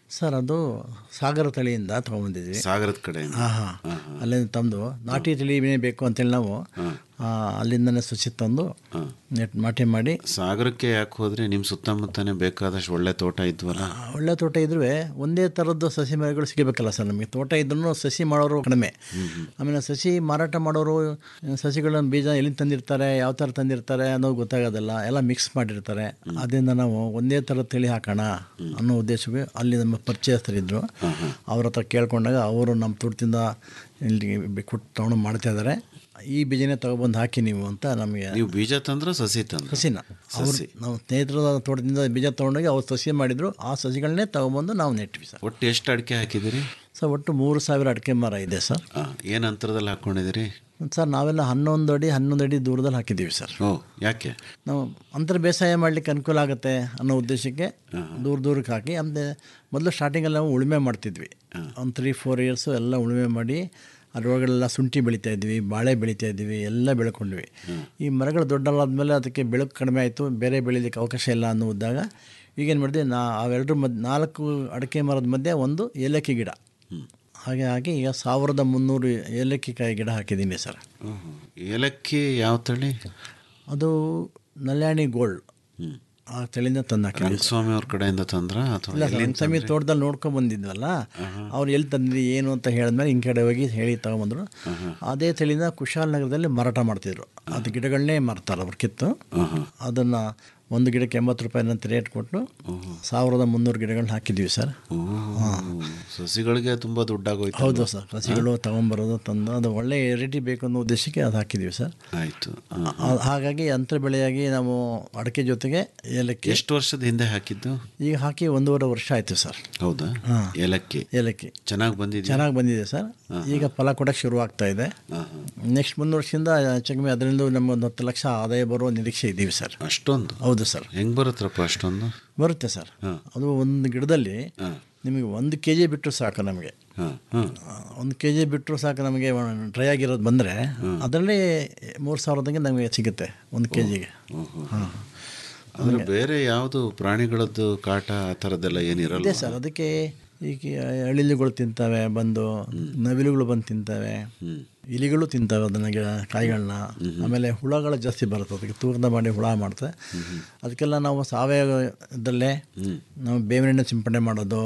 ಸರ್ ಅದು ಸಾಗರ ತಳಿಯಿಂದ ತೊಗೊಂಬಂದಿದ್ವಿ ಸಾಗರದ ಕಡೆ ಹಾಂ ಹಾಂ ಅಲ್ಲಿಂದ ತಂದು ನಾಟಿ ತಳಿನೇ ಬೇಕು ಅಂತೇಳಿ ನಾವು ಆ, ಅಲ್ಲಿಂದನೇ ಸಸಿ ತಂದು ನೆಟ್ ನಾಟಿ ಮಾಡಿ ಸಾಗರಕ್ಕೆ ಯಾಕೆ ಹೋದ್ರೆ ನಿಮ್ಮ ಸುತ್ತಮುತ್ತನೇ ಬೇಕಾದಷ್ಟು ಒಳ್ಳೆ ತೋಟ ಇದ್ವಲ್ಲ ಒಳ್ಳೆ ತೋಟ ಇದ್ರೂ ಒಂದೇ ಥರದ್ದು ಸಸಿ ಮರಗಳು ಸಿಗಬೇಕಲ್ಲ ಸರ್ ನಮಗೆ ತೋಟ ಇದ್ರೂ ಸಸಿ ಮಾಡೋರು ಕಡಿಮೆ ಆಮೇಲೆ ಸಸಿ ಮಾರಾಟ ಮಾಡೋರು ಸಸಿಗಳನ್ನ ಬೀಜ ಎಲ್ಲಿಂದ ತಂದಿರ್ತಾರೆ ಯಾವ ಥರ ತಂದಿರ್ತಾರೆ ಅನ್ನೋದು ಗೊತ್ತಾಗೋದಿಲ್ಲ ಎಲ್ಲ ಮಿಕ್ಸ್ ಮಾಡಿರ್ತಾರೆ ಅದರಿಂದ ನಾವು ಒಂದೇ ಥರ ತಳಿ ಹಾಕೋಣ ಅನ್ನೋ ಉದ್ದೇಶವೇ ಅಲ್ಲಿ ನಮ್ಮ ಪರಿಚಯಸ್ಥರಿದ್ದರು ಅವ್ರ ಹತ್ರ ಕೇಳ್ಕೊಂಡಾಗ ಅವರು ನಮ್ಮ ತೋಟದಿಂದ ಇಲ್ಲಿ ಕೊಟ್ಟು ತೊಗೊಂಡು ಮಾಡ್ತಾ ಇದ್ದಾರೆ ಈ ಬೀಜನೇ ತೊಗೊಬಂದು ಹಾಕಿ ನೀವು ಅಂತ ನಮಗೆ ನೀವು ಬೀಜ ತಂದ್ರ ಸಸಿ ತಂದ್ರ ಸಸಿನ ಅವ್ರು ಸಸಿ ನಾವು ಸ್ನೇಹಿತರ ತೋಟದಿಂದ ಬೀಜ ತೊಗೊಂಡೋಗಿ ಅವ್ರು ಸಸಿ ಮಾಡಿದ್ರು ಆ ಸಸಿಗಳನ್ನೇ ತಗೊಂಬಂದು ನಾವು ನೆಟ್ವಿ ಸರ್ ಒಟ್ಟು ಎಷ್ಟು ಅಡಿಕೆ ಹಾಕಿದಿರಿ ಸರ್ ಒಟ್ಟು ಮೂರು ಸಾವಿರ ಅಡಿಕೆ ಮರ ಇದೆ ಸರ್ ಏನು ಅಂತರದಲ್ಲಿ ಹಾಕೊಂಡಿದಿರಿ ಸರ್ ನಾವೆಲ್ಲ ಹನ್ನೊಂದು ಅಡಿ ಹನ್ನೊಂದು ಅಡಿ ದೂರದಲ್ಲಿ ಹಾಕಿದ್ದೀವಿ ಸರ್ ಓ ಯಾಕೆ ನಾವು ಅಂತರ ಬೇಸಾಯ ಮಾಡಲಿಕ್ಕೆ ಅನುಕೂಲ ಆಗುತ್ತೆ ಅನ್ನೋ ಉದ್ದೇಶಕ್ಕೆ ದೂರ ದೂರಕ್ಕೆ ಹಾಕಿ ಆಮೇಲೆ ಮೊದಲು ಸ್ಟಾರ್ಟಿಂಗಲ್ಲಿ ನಾವು ಉಳುಮೆ ಮಾಡ್ತಿದ್ವಿ ಒಂದು ತ್ರೀ ಫೋರ್ ಇಯರ್ಸು ಎಲ್ಲ ಉಳುಮೆ ಮಾಡಿ ಅದರೊಳಗೆಲ್ಲ ಶುಂಠಿ ಬೆಳಿತಾ ಇದ್ವಿ ಬಾಳೆ ಬೆಳಿತಾ ಇದ್ವಿ ಎಲ್ಲ ಬೆಳ್ಕೊಂಡ್ವಿ ಈ ಮರಗಳು ದೊಡ್ಡಲಾದ್ಮೇಲೆ ಅದಕ್ಕೆ ಬೆಳಕು ಕಡಿಮೆ ಆಯಿತು ಬೇರೆ ಬೆಳೀಲಿಕ್ಕೆ ಅವಕಾಶ ಇಲ್ಲ ಅನ್ನೋದಾಗ ಈಗೇನು ಮಾಡಿದೆ ನಾ ಅವೆರಡರ ಮಧ್ಯೆ ನಾಲ್ಕು ಅಡಿಕೆ ಮರದ ಮಧ್ಯೆ ಒಂದು ಏಲಕ್ಕಿ ಗಿಡ ಹಾಗೆ ಹಾಕಿ ಈಗ ಸಾವಿರದ ಮುನ್ನೂರು ಏಲಕ್ಕಿ ಕಾಯಿ ಗಿಡ ಹಾಕಿದ್ದೀನಿ ಸರ್ ಓಹೋ. ಏಲಕ್ಕಿ ಯಾವ ತಳಿ ಅದು ನಲ್ಯಾಣಿ ಗೋಲ್ಡ್ ಆ ತಳಿಯಿಂದ ತಂದು ಹಾಕಿದ್ವಿ ರಂಗಸ್ವಾಮಿ ಅವ್ರ ಕಡೆಯಿಂದ ತಂದ್ರ ಅಥವಾ ಇಲ್ಲ ಸರ್ ಎಲ್ಲಿಂದ ರಂಗಸ್ವಾಮಿ ತೋಟದಲ್ಲಿ ನೋಡ್ಕೊಂಡು ಬಂದಿದ್ವಲ್ಲ ಅವ್ರು ಎಲ್ಲಿ ತಂದ್ರಿ ಏನು ಅಂತ ಹೇಳಿದ್ಮೇಲೆ ಹಿಂಗೆ ಕಡೆ ಹೋಗಿ ಹೇಳಿ ತಗೊಂಬಂದ್ರು ಅದೇ ತಳಿನ ಕುಶಾಲನಗರದಲ್ಲಿ ಮಾರಾಟ ಮಾಡ್ತಿದ್ರು ಅದು ಗಿಡಗಳನ್ನೇ ಮಾರ್ತಾರೆ ಅವ್ರು ಕಿತ್ತು ಅದನ್ನು ಒಂದು ಗಿಡಕ್ಕೆ ಎಂಬತ್ತು ರೂಪಾಯಿನಂತ ರೇಟ್ ಕೊಟ್ಟು ಸಾವಿರದ ಮುನ್ನೂರು ಗಿಡಗಳನ್ನ ಹಾಕಿದ್ವಿ ಸರ್ ಸಸಿಗಳಿಗೆ ತುಂಬಾ ದುಡ್ಡಾಗೋಯ್ತು ಹೌದು ಸರ್ ಸಸಿಗಳು ತಗೊಂಬರೋದು ತಂದು ಅದು ಒಳ್ಳೆ ರೇಟಿ ಬೇಕು ಅನ್ನೋ ಉದ್ದೇಶಕ್ಕೆ ಅದು ಹಾಕಿದ್ವಿ ಸರ್ ಆಯ್ತು ಆ- ಹಾಗಾಗಿ ಅಂತರ ಬೆಳೆಯಾಗಿ ನಾವು ಅಡಿಕೆ ಜೊತೆಗೆ ಏಲಕ್ಕಿ ಎಷ್ಟು ವರ್ಷದ ಹಿಂದೆ ಹಾಕಿದ್ದು ಈಗ ಹಾಕಿ ಒಂದೂವರೆ ವರ್ಷ ಆಯಿತು ಸರ್ ಹೌದಾ ಹಾ. ಏಲಕ್ಕಿ ಏಲಕ್ಕಿ ಚೆನ್ನಾಗಿ ಬಂದಿದೆ ಚೆನ್ನಾಗಿ ಬಂದಿದೆ ಸರ್ ಈಗ ಫಲ ಕೊಡೋಕ್ಕೆ ಶುರು ಆಗ್ತಾ ಇದೆ ನೆಕ್ಸ್ಟ್ ಮುಂದೆ ವರ್ಷದಿಂದ ಹೆಚ್ಚು ಕಮ್ಮಿ ಅದರಿಂದ ನಮ್ಗೆ ಒಂದು ಹತ್ತು ಲಕ್ಷ ಆದಾಯ ಬರುವ ನಿರೀಕ್ಷೆ ಇದ್ದೀವಿ ಸರ್ ಅಷ್ಟೊಂದು ಹೌದು ಸರ್ ಹೆಂಗ್ ಬರುತ್ತಪ್ಪ ಅಷ್ಟೊಂದು ಬರುತ್ತೆ ಸರ್ ಅದು ಒಂದು ಗಿಡದಲ್ಲಿ ನಿಮಗೆ ಒಂದು ಕೆ ಜಿ ಬಿಟ್ಟರು ಸಾಕು ನಮಗೆ ಒಂದು ಕೆ ಜಿ ಬಿಟ್ಟರು ಸಾಕು ನಮಗೆ ಡ್ರೈ ಆಗಿರೋದು ಬಂದರೆ ಅದರಲ್ಲಿ ಮೂರು ಸಾವಿರದಂಗೆ ನಮಗೆ ಸಿಗುತ್ತೆ ಒಂದು ಕೆ ಜಿಗೆ ಹಾಂ ಅಂದ್ರೆ ಬೇರೆ ಯಾವುದು ಪ್ರಾಣಿಗಳದ್ದು ಕಾಟ ಆ ಥರದ್ದೆಲ್ಲ ಏನಿರಲ್ಲ ಇದೆ ಸರ್ ಅದಕ್ಕೆ ಈಗ ಅಳಿಲುಗಳು ತಿಂತವೆ ಬಂದು ನವಿಲುಗಳು ಬಂದು ತಿಂತವೆ ಇಲಿಗಳು ತಿಂತವೆ ಅದನ್ನ ಗಿಡ- ಕಾಯಿಗಳನ್ನ ಆಮೇಲೆ ಹುಳಗಳು ಜಾಸ್ತಿ ಬರುತ್ತೆ ಅದಕ್ಕೆ ತೂಕದ ಮಾಡಿ ಹುಳ ಮಾಡ್ತವೆ ಅದಕ್ಕೆಲ್ಲ ನಾವು ಸಾವಯವ ಇದರಲ್ಲೇ ನಾವು ಬೇವಿನ ಎಣ್ಣೆ ಸಿಂಪಡಣೆ ಮಾಡೋದು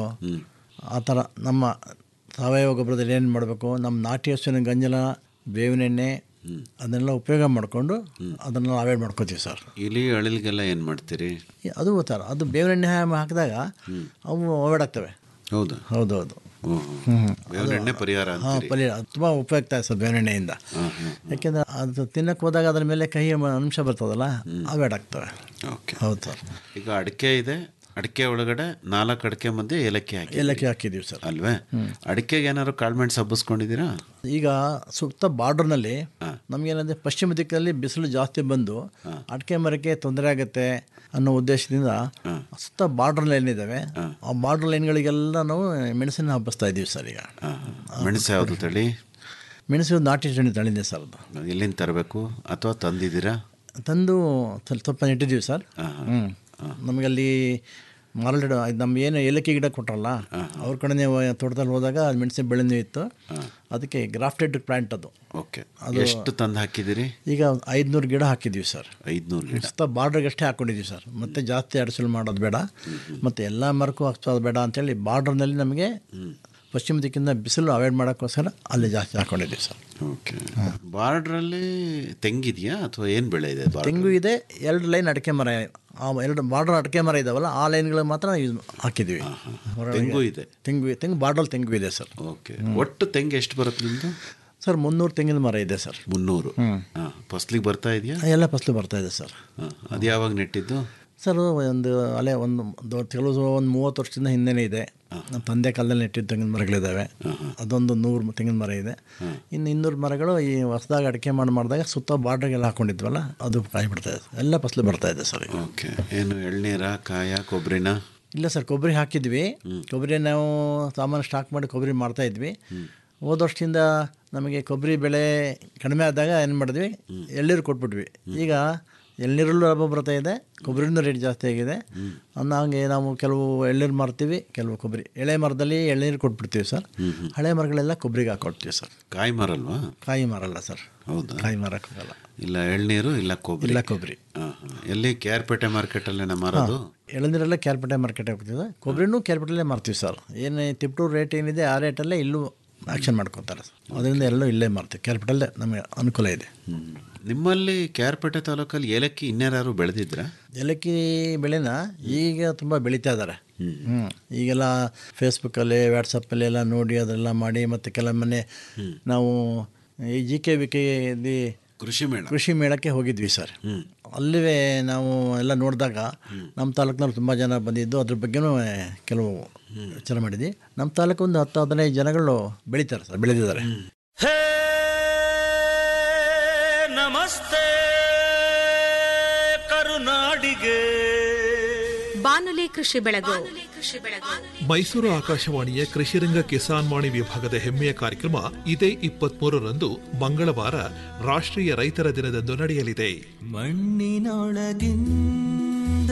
ಆ ಥರ ನಮ್ಮ ಸಾವಯವ ಗೊಬ್ಬರದಲ್ಲಿ ಏನು ಮಾಡಬೇಕು ನಮ್ಮ ನಾಟಿ ಹಸುವಿನ ಗಂಜಲ ಬೇವಿನ ಎಣ್ಣೆ ಅದನ್ನೆಲ್ಲ ಉಪಯೋಗ ಮಾಡಿಕೊಂಡು ಅದನ್ನು ಅವಾಯ್ಡ್ ಮಾಡ್ಕೋತೀವಿ ಸರ್ ಇಲಿ ಅಳಿಲ್ಗೆಲ್ಲ ಏನ್ ಮಾಡ್ತೀರಿ ಈ- ಅದು ಥರ ಅದು ಬೇವಿನ ಎಣ್ಣೆ ಹಾ- ಹಾಕಿದಾಗ ಅವು ಅವಾಯ್ಡ್ ಆಗ್ತವೆ ಹೌದಾ ಹೌದೌದು ಓಹೋ. ಹ್ಮ್. ಬೇವಿನ ಎಣ್ಣೆ ಪರಿಹಾರ ಹಾಂ ಅಂತೀರಿ ಪರಿಹಾರ ತುಂಬ ಉಪಯುಕ್ತ ಸರ್ ಬೇವಿನ ಎಣ್ಣೆಯಿಂದ ಯಾಕೆಂದರೆ ಅದು ತಿನ್ನಕ್ಕೆ ಹೋದಾಗ ಅದ್ರ ಮೇಲೆ ಕಹಿ ಮ- ಅಂಶ ಬರ್ತದಲ್ಲ ಅವಾಯ್ಡ್ ಆಗ್ತವೆ ಓಕೆ ಹೌದು ಸರ್ ಈಗ ಅಡಿಕೆ ಇದೆ ಅಡಿಕೆ ಒಳಗಡೆ ನಾಲ್ಕು ಅಡಿಕೆ ಮಧ್ಯೆ ಏಲಕ್ಕಿ ಹಾಕಿ ಏಲಕ್ಕಿ ಹಾಕಿದ್ದೀವಿ ಸರ್ ಅಲ್ವೇ ಅಡಿಕೆಗೆ ಏನಾದ್ರು ಕಾಳ್ಮೆಂಟ್ಸ್ ಹಬ್ಬಿಸ್ಕೊಂಡಿದ್ದೀರಾ ಈಗ ಸುತ್ತ ಬಾರ್ಡರ್ನಲ್ಲಿ ನಮಗೇನಂದರೆ ಪಶ್ಚಿಮ ದಿಕ್ಕಲ್ಲಿ ಬಿಸಿಲು ಜಾಸ್ತಿ ಬಂದು ಅಡಿಕೆ ಮರಕ್ಕೆ ತೊಂದರೆ ಆಗುತ್ತೆ ಅನ್ನೋ ಉದ್ದೇಶದಿಂದ ಸುತ್ತ ಬಾರ್ಡರ್ ಲೈನ್ ಇದ್ದಾವೆ ಆ ಬಾರ್ಡರ್ ಲೈನ್ಗಳಿಗೆಲ್ಲ ನಾವು ಮೆಣಸಿನ ಹಬ್ಬಿಸ್ತಾ ಇದ್ದೀವಿ ಸರ್ ಈಗ ಮೆಣಸು ಯಾವುದು ತಳಿ ಮೆಣಸು ನಾಟಿ ಚಣಿ ತಳಿದೆ ಸರ್ ಅದು ಎಲ್ಲಿಂದ ತರಬೇಕು ಅಥವಾ ತಂದಿದ್ದೀರಾ ತಂದು ಸ್ವಲ್ಪ ಸ್ವಲ್ಪ ನೆಟ್ಟಿದ್ದೀವಿ ಸರ್ ಹ್ಞೂ ನಮಗಲ್ಲಿ ಮಾರಲ್ಡ್ ನಮ್ಮ ಏನು ಏಲಕ್ಕಿ ಗಿಡ ಕೊಟ್ರಲ್ಲ ಅವ್ರ ಕಡೆ ತೋಟದಲ್ಲಿ ಹೋದಾಗ ಅದು ಮೆಣಸಿನ ಬೆಳೆನೂ ಇತ್ತು ಅದಕ್ಕೆ ಗ್ರಾಫ್ಟೆಡ್ ಪ್ಲಾಂಟ್ ಅದು ಓಕೆ ಅದು ಎಷ್ಟು ತಂದು ಹಾಕಿದ್ದೀರಿ ಈಗ ಐದುನೂರು ಗಿಡ ಹಾಕಿದ್ದೀವಿ ಸರ್ ಐದುನೂರು ಗಿಡ ಸುತ್ತ ಬಾರ್ಡ್ರಿಗೆ ಅಷ್ಟೇ ಹಾಕ್ಕೊಂಡಿದ್ದೀವಿ ಸರ್ ಮತ್ತೆ ಜಾಸ್ತಿ ಅಡಸಲು ಮಾಡೋದು ಬೇಡ ಮತ್ತು ಎಲ್ಲ ಮರಕ್ಕೂ ಹಾಕ್ಸೋದು ಬೇಡ ಅಂತೇಳಿ ಬಾರ್ಡರ್ನಲ್ಲಿ ನಮಗೆ ಪಶ್ಚಿಮ ದಿಕ್ಕಿಂದ ಬಿಸಿಲು ಅವಾಯ್ಡ್ ಮಾಡೋಕ್ಕೋಸ್ಕರ ಅಲ್ಲಿ ಜಾಸ್ತಿ ಹಾಕ್ಕೊಂಡಿದ್ದೀವಿ ಸರ್ ಓಕೆ ಬಾರ್ಡ್ರಲ್ಲಿ ತೆಂಗಿದೆಯಾ ಅಥವಾ ಏನು ಬೆಳೆ ಇದೆ ಬಾರ್ಡ್ರ್ ತೆಂಗು ಇದೆ ಎರಡು ಲೈನ್ ಅಡಿಕೆ ಮರ ಆ ಎರಡು ಬಾರ್ಡರ್ ಅಡಿಕೆ ಮರ ಇದಾವಲ್ಲ ಆ ಲೈನ್ಗಳು ಮಾತ್ರ ಯೂಸ್ ಹಾಕಿದ್ದೀವಿ ಹೊರಗಡೆ. ತೆಂಗು ಇದೆ ತೆಂಗು ತೆಂಗು ಬಾರ್ಡರ್ ತೆಂಗು ಇದೆ ಸರ್ ಓಕೆ ಒಟ್ಟು ತೆಂಗು ಎಷ್ಟು ಬರುತ್ತೆ ನಿಮ್ಮದು ಸರ್ ಮುನ್ನೂರು ತೆಂಗಿನ ಮರ ಇದೆ ಸರ್ ಮುನ್ನೂರು ಹಾಂ ಫಸ್ಲಿಗೆ ಬರ್ತಾ ಇದೆಯಾ ಎಲ್ಲ ಫಸಲು ಬರ್ತಾ ಇದೆ ಸರ್ ಅದು ಯಾವಾಗ ನೆಟ್ಟಿದ್ದು ಸರ್ ಒಂದು ಅಲ್ಲೇ ಒಂದು ದೊ- ಕೆಲವು ಒಂದು ಮೂವತ್ತು ವರ್ಷದಿಂದ ಹಿಂದೆನೇ ಇದೆ ನಮ್ಮ ತಂದೆ ಕಾಲದಲ್ಲಿ ನೆಟ್ಟಿದ್ದ ತೆಂಗಿನ ಮರಗಳಿದ್ದಾವೆ ಅದೊಂದು ನೂರು ತೆಂಗಿನ ಮರ ಇದೆ ಇನ್ನು ಇನ್ನೂರು ಮರಗಳು ಈ ಹೊಸದಾಗಿ ಅಡಿಕೆ ಮಾಡಿ ಮಾಡಿದಾಗ ಸುತ್ತ ಬಾರ್ಡ್ರಿಗೆಲ್ಲ ಹಾಕೊಂಡಿದ್ವಲ್ಲ ಅದು ಕಾಯಿ ಬಿಡ್ತಾ ಇದೆ ಎಲ್ಲ ಫಸಲು ಬರ್ತಾ ಇದೆ ಸರ್ ಈಗ. ಓಕೆ ಏನು ಎಳ್ನೀರ ಕಾಯ ಕೊಬ್ಬರಿನ ಇಲ್ಲ ಸರ್ ಕೊಬ್ಬರಿ ಹಾಕಿದ್ವಿ ಕೊಬ್ಬರಿ ನಾವು ಸಾಮಾನು ಸ್ಟಾಕ್ ಮಾಡಿ ಕೊಬ್ಬರಿ ಮಾಡ್ತಾ ಇದ್ವಿ ಹೋದ ವರ್ಷದಿಂದ ನಮಗೆ ಕೊಬ್ಬರಿ ಬೆಳೆ ಕಡಿಮೆ ಆದಾಗ ಏನು ಮಾಡಿದ್ವಿ ಎಳ್ಳೀರು ಕೊಟ್ಬಿಟ್ವಿ ಈಗ ಎಳ್ನೀರಲ್ಲೂ ಲಾಭ ಬರ್ತಾ ಇದೆ ಕೊಬ್ಬರಿನೂ ರೇಟ್ ಜಾಸ್ತಿ ಆಗಿದೆ ಹಂಗೆ ನಾವು ಕೆಲವು ಎಳ್ನೀರು ಮಾರ್ತೀವಿ ಕೆಲವು ಕೊಬ್ಬರಿ ಎಳೆ ಮರದಲ್ಲಿ ಎಳ್ನೀರು ಕೊಟ್ಬಿಡ್ತೀವಿ ಸರ್ ಹಳೆ ಮರಗಳೆಲ್ಲ ಕೊಬ್ಬರಿಗೆ ಹಾಕೊಡ್ತೀವಿ ಸರ್ ಕಾಯಿ ಮಾರಲ್ವಾ ಕಾಯಿ ಮಾರಲ್ಲ ಸರ್ ಹೌದಾ ಕಾಯಿ ಮಾರಕ್ಕಾಗಲ್ಲ ಇಲ್ಲ ಎಳ್ನೀರು ಇಲ್ಲ ಕೊಬ್ಬರಿ ಇಲ್ಲ ಕೊಬ್ಬರಿ ಹಾಂ ಹಾಂ ಎಲ್ಲಿ ಕೆ ಆರ್ ಪೇಟೆ ಮಾರ್ಕೆಟಲ್ಲೇ ಮಾರೋದು ಎಳನೀರೆಲ್ಲ ಕ್ಯಾಲ್ಪೇಟೆ ಮಾರ್ಕೆಟ್ ಹೋಗ್ತಿದೆ ಕೊಬ್ಬರಿನೂ ಕ್ಯಾಲ್ಪೇಟಲ್ಲೇ ಮಾರ್ತೀವಿ ಸರ್ ಏನು ತಿಪ್ಟೂರು ರೇಟ್ ಏನಿದೆ ಆ ರೇಟಲ್ಲೇ ಇಲ್ಲೂ ಆ್ಯಕ್ಷನ್ ಮಾಡ್ಕೊತಾರೆ ಸರ್ ಅದರಿಂದ ಎಲ್ಲೂ ಇಲ್ಲೇ ಮಾರ್ತೀವಿ ಕ್ಯಾಲ್ಪೇಟಲ್ಲೇ ನಮಗೆ ಅನುಕೂಲ ಇದೆ ನಿಮ್ಮಲ್ಲಿ ಕೆ ಆರ್ ಪೇಟೆ ತಾಲೂಕಲ್ಲಿ ಏಲಕ್ಕಿ ಇನ್ಯಾರು ಬೆಳೆದಿದ್ರಾ ಏಲಕ್ಕಿ ಬೆಳೆನ ಈಗ ತುಂಬ ಬೆಳೀತಾ ಇದ್ದಾರೆ ಹ್ಞೂ ಈಗೆಲ್ಲ ಫೇಸ್ಬುಕ್ಕಲ್ಲಿ ವಾಟ್ಸಪ್ಪಲ್ಲಿ ಎಲ್ಲ ನೋಡಿ ಅದೆಲ್ಲ ಮಾಡಿ ಮತ್ತು ಕೆಲವೊಮ್ಮೆ ನಾವು ಈ ಜಿ ಕೆ ವಿ ಕೆ ಕೃಷಿ ಮೇಳ ಕೃಷಿ ಮೇಳಕ್ಕೆ ಹೋಗಿದ್ವಿ ಸರ್ ಅಲ್ಲಿವೇ ನಾವು ಎಲ್ಲ ನೋಡಿದಾಗ ನಮ್ಮ ತಾಲೂಕಿನವ್ರು ತುಂಬ ಜನ ಬಂದಿದ್ದು ಅದ್ರ ಬಗ್ಗೆನೂ ಕೆಲವು ವಿಚಾರ ಮಾಡಿದ್ವಿ ನಮ್ಮ ತಾಲೂಕು ಒಂದು ಹತ್ತು ಹದಿನೈದು ಜನಗಳು ಬೆಳೀತಾರೆ ಸರ್ ಬೆಳೆದಿದ್ದಾರೆ ನಮಸ್ತೆ ಕರುನಾಡಿಗೆ ಬಾನುಲಿ ಕೃಷಿ ಬೆಳಗು ಮೈಸೂರು ಆಕಾಶವಾಣಿಯ ಕೃಷಿರಂಗ ಕಿಸಾನ್ ವಾಣಿ ವಿಭಾಗದ ಹೆಮ್ಮೆಯ ಕಾರ್ಯಕ್ರಮ ಇದೇ ಇಪ್ಪತ್ಮೂರರಂದು ಮಂಗಳವಾರ ರಾಷ್ಟ್ರೀಯ ರೈತರ ದಿನದಂದು ನಡೆಯಲಿದೆ ಮಣ್ಣಿನೊಳಗಿಂದ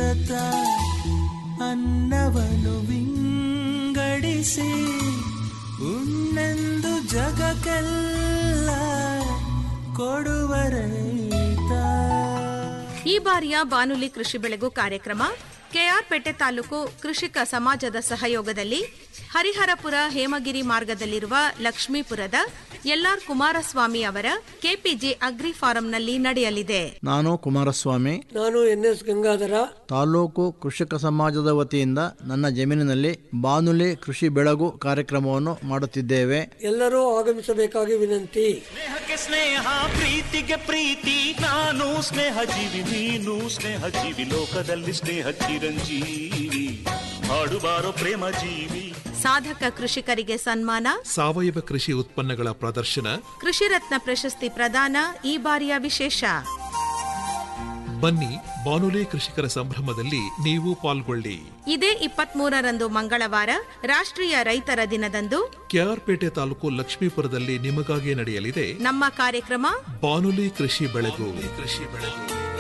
ಅನ್ನವನ್ನು ವಿಂಗಡಿಸಿ ಉಣ್ಣೆಂದು ಜಗಕ್ಕೆಲ್ಲ ಕೊಡುವ ರೈತ ಈ ಬಾರಿಯ ಬಾನುಲಿ ಕೃಷಿ ಬೆಳಗು ಕಾರ್ಯಕ್ರಮ ಕೆಆರ್ಪೇಟೆ ತಾಲೂಕು ಕೃಷಿಕ ಸಮಾಜದ ಸಹಯೋಗದಲ್ಲಿ ಹರಿಹರಪುರ ಹೇಮಗಿರಿ ಮಾರ್ಗದಲ್ಲಿರುವ ಲಕ್ಷ್ಮೀಪುರದ ಎಲ್ಆರ್ ಕುಮಾರಸ್ವಾಮಿ ಅವರ ಕೆಪಿಜಿ ಅಗ್ರಿ ಫಾರಂನಲ್ಲಿ ನಡೆಯಲಿದೆ ನಾನು ಕುಮಾರಸ್ವಾಮಿ ನಾನು ಎನ್ ಎಸ್ ಗಂಗಾಧರ ತಾಲೂಕು ಕೃಷಿಕ ಸಮಾಜದ ವತಿಯಿಂದ ನನ್ನ ಜಮೀನಿನಲ್ಲಿ ಬಾನುಲಿ ಕೃಷಿ ಬೆಳಗು ಕಾರ್ಯಕ್ರಮವನ್ನು ಮಾಡುತ್ತಿದ್ದೇವೆ ಎಲ್ಲರೂ ಆಗಮಿಸಬೇಕಾಗಿ ವಿನಂತಿ ಸ್ನೇಹಕ್ಕೆ ಸ್ನೇಹ ಪ್ರೀತಿಗೆ ಪ್ರೀತಿ ನಾನು ಸ್ನೇಹ ಜೀವಿ ನೀನು ಸ್ನೇಹ ಜೀವಿ ಲೋಕದಲ್ಲಿ ಸ್ನೇಹ ಚಿರಂಜೀವಿ ಹಾಡುಬಾರೋ ಪ್ರೇಮ ಜೀವಿ ಸಾಧಕ ಕೃಷಿಕರಿಗೆ ಸನ್ಮಾನ ಸಾವಯವ ಕೃಷಿ ಉತ್ಪನ್ನಗಳ ಪ್ರದರ್ಶನ ಕೃಷಿ ರತ್ನ ಪ್ರಶಸ್ತಿ ಪ್ರದಾನ ಈ ಬಾರಿಯ ವಿಶೇಷ ಬನ್ನಿ ಬಾನುಲಿ ಕೃಷಿಕರ ಸಂಭ್ರಮದಲ್ಲಿ ನೀವು ಪಾಲ್ಗೊಳ್ಳಿ ಇದೇ ಇಪ್ಪತ್ಮೂರರಂದು ಮಂಗಳವಾರ ರಾಷ್ಟ್ರೀಯ ರೈತರ ದಿನದಂದು ಕೆಆರ್ಪೇಟೆ ತಾಲೂಕು ಲಕ್ಷ್ಮೀಪುರದಲ್ಲಿ ನಿಮಗಾಗಿ ನಡೆಯಲಿದೆ ನಮ್ಮ ಕಾರ್ಯಕ್ರಮ ಬಾನುಲಿ ಕೃಷಿ ಬೆಳಗು ಕೃಷಿ ಬೆಳಗು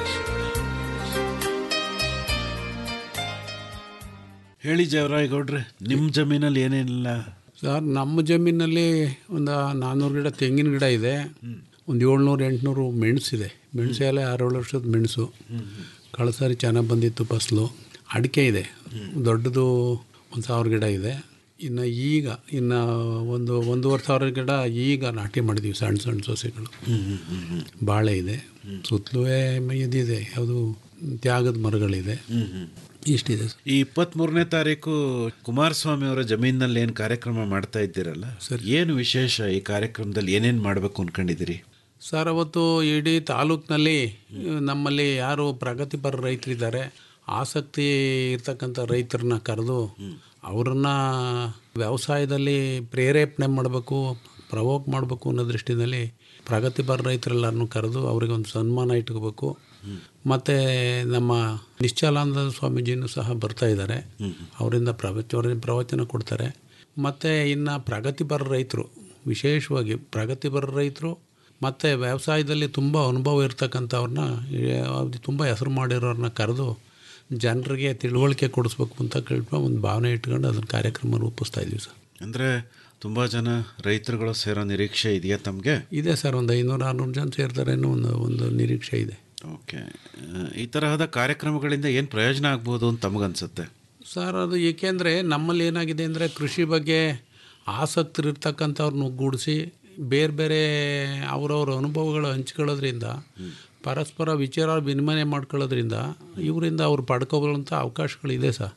ಹೇಳಿ ಜವರಾಯಗೌಡ್ರೆ ನಿಮ್ಮ ಜಮೀನಲ್ಲಿ ಏನೇನಿಲ್ಲ ಸರ್ ನಮ್ಮ ಜಮೀನಲ್ಲಿ ಒಂದು ನಾನ್ನೂರು ಗಿಡ ತೆಂಗಿನ ಗಿಡ ಇದೆ ಒಂದು ಏಳ್ನೂರು ಎಂಟುನೂರು ಮೆಣಸಿದೆ ಮೆಣಸು ಎಲ್ಲ ಆರೇಳು ವರ್ಷದ ಮೆಣಸು ಕಳೆದ ಸಾರಿ ಚೆನ್ನಾಗಿ ಬಂದಿತ್ತು ಫಸಲು ಅಡಿಕೆ ಇದೆ ದೊಡ್ಡದು ಒಂದು ಸಾವಿರ ಗಿಡ ಇದೆ ಇನ್ನು ಈಗ ಇನ್ನು ಒಂದು ಒಂದೂವರೆ ಸಾವಿರ ಗಿಡ ಈಗ ನಾಟಿ ಮಾಡಿದ್ದೀವಿ ಸಣ್ಣ ಸಣ್ಣ ಸೊಸೆಗಳು ಬಾಳೆ ಇದೆ ಸುತ್ತಲೂ ಇದಿದೆ ಯಾವುದು ತ್ಯಾಗದ ಮರಗಳಿದೆ ಇಷ್ಟಿದೆ ಸರ್ ಈ ಇಪ್ಪತ್ಮೂರನೇ ತಾರೀಕು ಕುಮಾರಸ್ವಾಮಿ ಅವರ ಜಮೀನಿನಲ್ಲಿ ಏನು ಕಾರ್ಯಕ್ರಮ ಮಾಡ್ತಾ ಇದ್ದೀರಲ್ಲ ಸರ್ ಏನು ವಿಶೇಷ ಈ ಕಾರ್ಯಕ್ರಮದಲ್ಲಿ ಏನೇನು ಮಾಡಬೇಕು ಅನ್ಕೊಂಡಿದ್ದೀರಿ ಸರ್ ಅವತ್ತು ಇಡೀ ತಾಲೂಕಿನಲ್ಲಿ ನಮ್ಮಲ್ಲಿ ಯಾರು ಪ್ರಗತಿಪರ ರೈತರಿದ್ದಾರೆ ಆಸಕ್ತಿ ಇರ್ತಕ್ಕಂಥ ರೈತರನ್ನ ಕರೆದು ಅವರನ್ನ ವ್ಯವಸಾಯದಲ್ಲಿ ಪ್ರೇರೇಪಣೆ ಮಾಡಬೇಕು ಪ್ರವೋಕ್ ಮಾಡಬೇಕು ಅನ್ನೋ ದೃಷ್ಟಿನಲ್ಲಿ ಪ್ರಗತಿಪರ ರೈತರೆಲ್ಲರನ್ನು ಕರೆದು ಅವರಿಗೆ ಒಂದು ಸನ್ಮಾನ ಇಟ್ಕೋಬೇಕು ಮತ್ತು ನಮ್ಮ ನಿಶ್ಚಲಾನಂದ ಸ್ವಾಮೀಜಿನೂ ಸಹ ಬರ್ತಾ ಇದ್ದಾರೆ ಅವರಿಂದ ಪ್ರವಚನ ಪ್ರವಚನ ಕೊಡ್ತಾರೆ ಮತ್ತು ಇನ್ನು ಪ್ರಗತಿಪರ ರೈತರು ವಿಶೇಷವಾಗಿ ಪ್ರಗತಿಪರ ರೈತರು ಮತ್ತು ವ್ಯವಸಾಯದಲ್ಲಿ ತುಂಬ ಅನುಭವ ಇರ್ತಕ್ಕಂಥವ್ರನ್ನ ತುಂಬ ಹೆಸರು ಮಾಡಿರೋರನ್ನ ಕರೆದು ಜನರಿಗೆ ತಿಳುವಳಿಕೆ ಕೊಡಿಸ್ಬೇಕು ಅಂತ ಕೇಳ್ಬಿಟ್ಟು ಒಂದು ಭಾವನೆ ಇಟ್ಕೊಂಡು ಅದನ್ನು ಕಾರ್ಯಕ್ರಮ ರೂಪಿಸ್ತಾ ಇದ್ದೀವಿ ಸರ್ ಅಂದರೆ ತುಂಬ ಜನ ರೈತರುಗಳು ಸೇರೋ ನಿರೀಕ್ಷೆ ಇದೆಯಾ ತಮಗೆ ಇದೆ ಸರ್ ಒಂದು ಐನೂರು ಆರುನೂರು ಜನ ಸೇರ್ತಾರೆ ಅನ್ನೋ ಒಂದು ಒಂದು ನಿರೀಕ್ಷೆ ಇದೆ ಓಕೆ ಈ ತರಹದ ಕಾರ್ಯಕ್ರಮಗಳಿಂದ ಏನು ಪ್ರಯೋಜನ ಆಗ್ಬೋದು ಅಂತ ತಮಗನ್ಸುತ್ತೆ ಸರ್ ಅದು ಏಕೆಂದರೆ ನಮ್ಮಲ್ಲಿ ಏನಾಗಿದೆ ಅಂದರೆ ಕೃಷಿ ಬಗ್ಗೆ ಆಸಕ್ತರಿರ್ತಕ್ಕಂಥವ್ರನ್ನ ಒಗ್ಗೂಡಿಸಿ ಬೇರೆ ಬೇರೆ ಅವರವ್ರ ಅನುಭವಗಳು ಹಂಚ್ಕೊಳ್ಳೋದ್ರಿಂದ ಪರಸ್ಪರ ವಿಚಾರ ವಿನಿಮಯ ಮಾಡ್ಕೊಳ್ಳೋದ್ರಿಂದ ಇವರಿಂದ ಅವ್ರು ಪಡ್ಕೊಬರುವಂಥ ಅವಕಾಶಗಳಿದೆ ಸರ್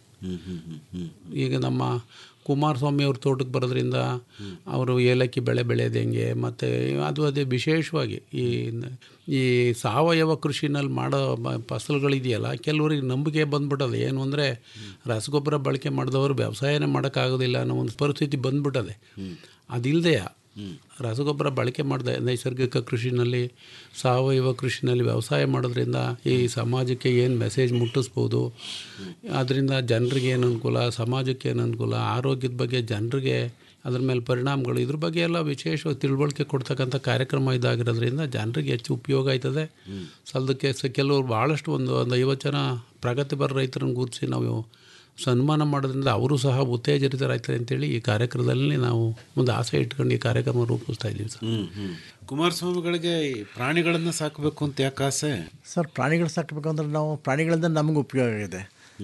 ಈಗ ನಮ್ಮ ಕುಮಾರಸ್ವಾಮಿ ಅವ್ರ ತೋಟಕ್ಕೆ ಬರೋದ್ರಿಂದ ಅವರು ಏಲಕ್ಕಿ ಬೆಳೆ ಬೆಳೆಯೋದು ಹೆಂಗೆ ಮತ್ತು ಅದು ಅದೇ ವಿಶೇಷವಾಗಿ ಈ ಈ ಸಾವಯವ ಕೃಷಿನಲ್ಲಿ ಮಾಡೋ ಬ- ಫಸಲುಗಳಿದೆಯಲ್ಲ ಕೆಲವರಿಗೆ ನಂಬಿಕೆ ಬಂದ್ಬಿಟ್ಟದೆ ಏನು ಅಂದರೆ ರಸಗೊಬ್ಬರ ಬಳಕೆ ಮಾಡಿದವರು ವ್ಯವಸಾಯನೇ ಮಾಡೋಕ್ಕಾಗೋದಿಲ್ಲ ಅನ್ನೋ ಒಂದು ಪರಿಸ್ಥಿತಿ ಬಂದ್ಬಿಟ್ಟದೆ ಅದಿಲ್ಲದೆಯ ರಸಗೊಬ್ಬರ ಬಳಕೆ ಮಾಡಿದೆ ನೈಸರ್ಗಿಕ ಕೃಷಿನಲ್ಲಿ ಸಾವಯವ ಕೃಷಿನಲ್ಲಿ ವ್ಯವಸಾಯ ಮಾಡೋದ್ರಿಂದ ಈ ಸಮಾಜಕ್ಕೆ ಏನು ಮೆಸೇಜ್ ಮುಟ್ಟಿಸ್ಬೋದು ಅದರಿಂದ ಜನರಿಗೆ ಏನು ಅನುಕೂಲ ಸಮಾಜಕ್ಕೆ ಏನು ಅನುಕೂಲ ಆರೋಗ್ಯದ ಬಗ್ಗೆ ಜನರಿಗೆ ಅದ್ರ ಮೇಲೆ ಪರಿಣಾಮಗಳು ಇದ್ರ ಬಗ್ಗೆ ಎಲ್ಲ ವಿಶೇಷವಾಗಿ ತಿಳುವಳಿಕೆ ಕೊಡ್ತಕ್ಕಂಥ ಕಾರ್ಯಕ್ರಮ ಇದಾಗಿರೋದ್ರಿಂದ ಜನರಿಗೆ ಹೆಚ್ಚು ಉಪಯೋಗ ಆಯ್ತದೆ ಸಲ್ದಕ್ಕೆ ಸ ಕೆಲವರು ಭಾಳಷ್ಟು ಒಂದು ಒಂದು ಐವತ್ತು ಜನ ಪ್ರಗತಿಪರ ರೈತರನ್ನು ಗುರುತಿಸಿ ನಾವು ಸನ್ಮಾನ ಮಾಡೋದ್ರಿಂದ ಅವರು ಸಹ ಉತ್ತೇಜರಿತರಾಗ್ತಾರೆ ಅಂತೇಳಿ ಈ ಕಾರ್ಯಕ್ರಮದಲ್ಲಿ ನಾವು ಒಂದು ಆಸೆ ಇಟ್ಕೊಂಡು ಈ ಕಾರ್ಯಕ್ರಮ ರೂಪಿಸ್ತಾ ಇದ್ದೀವಿ ಸರ್ ಹ್ಮ್ ಹ್ಮ್ ಕುಮಾರಸ್ವಾಮಿಗಳಿಗೆ ಈ ಪ್ರಾಣಿಗಳನ್ನ ಸಾಕಬೇಕು ಅಂತ ಯಾಕೆ ಆಸೆ ಸರ್ ಪ್ರಾಣಿಗಳು ಸಾಕಬೇಕು ಅಂದ್ರೆ ನಾವು ಪ್ರಾಣಿಗಳಿಂದ ನಮಗೆ ಉಪಯೋಗ ಆಗಿದೆ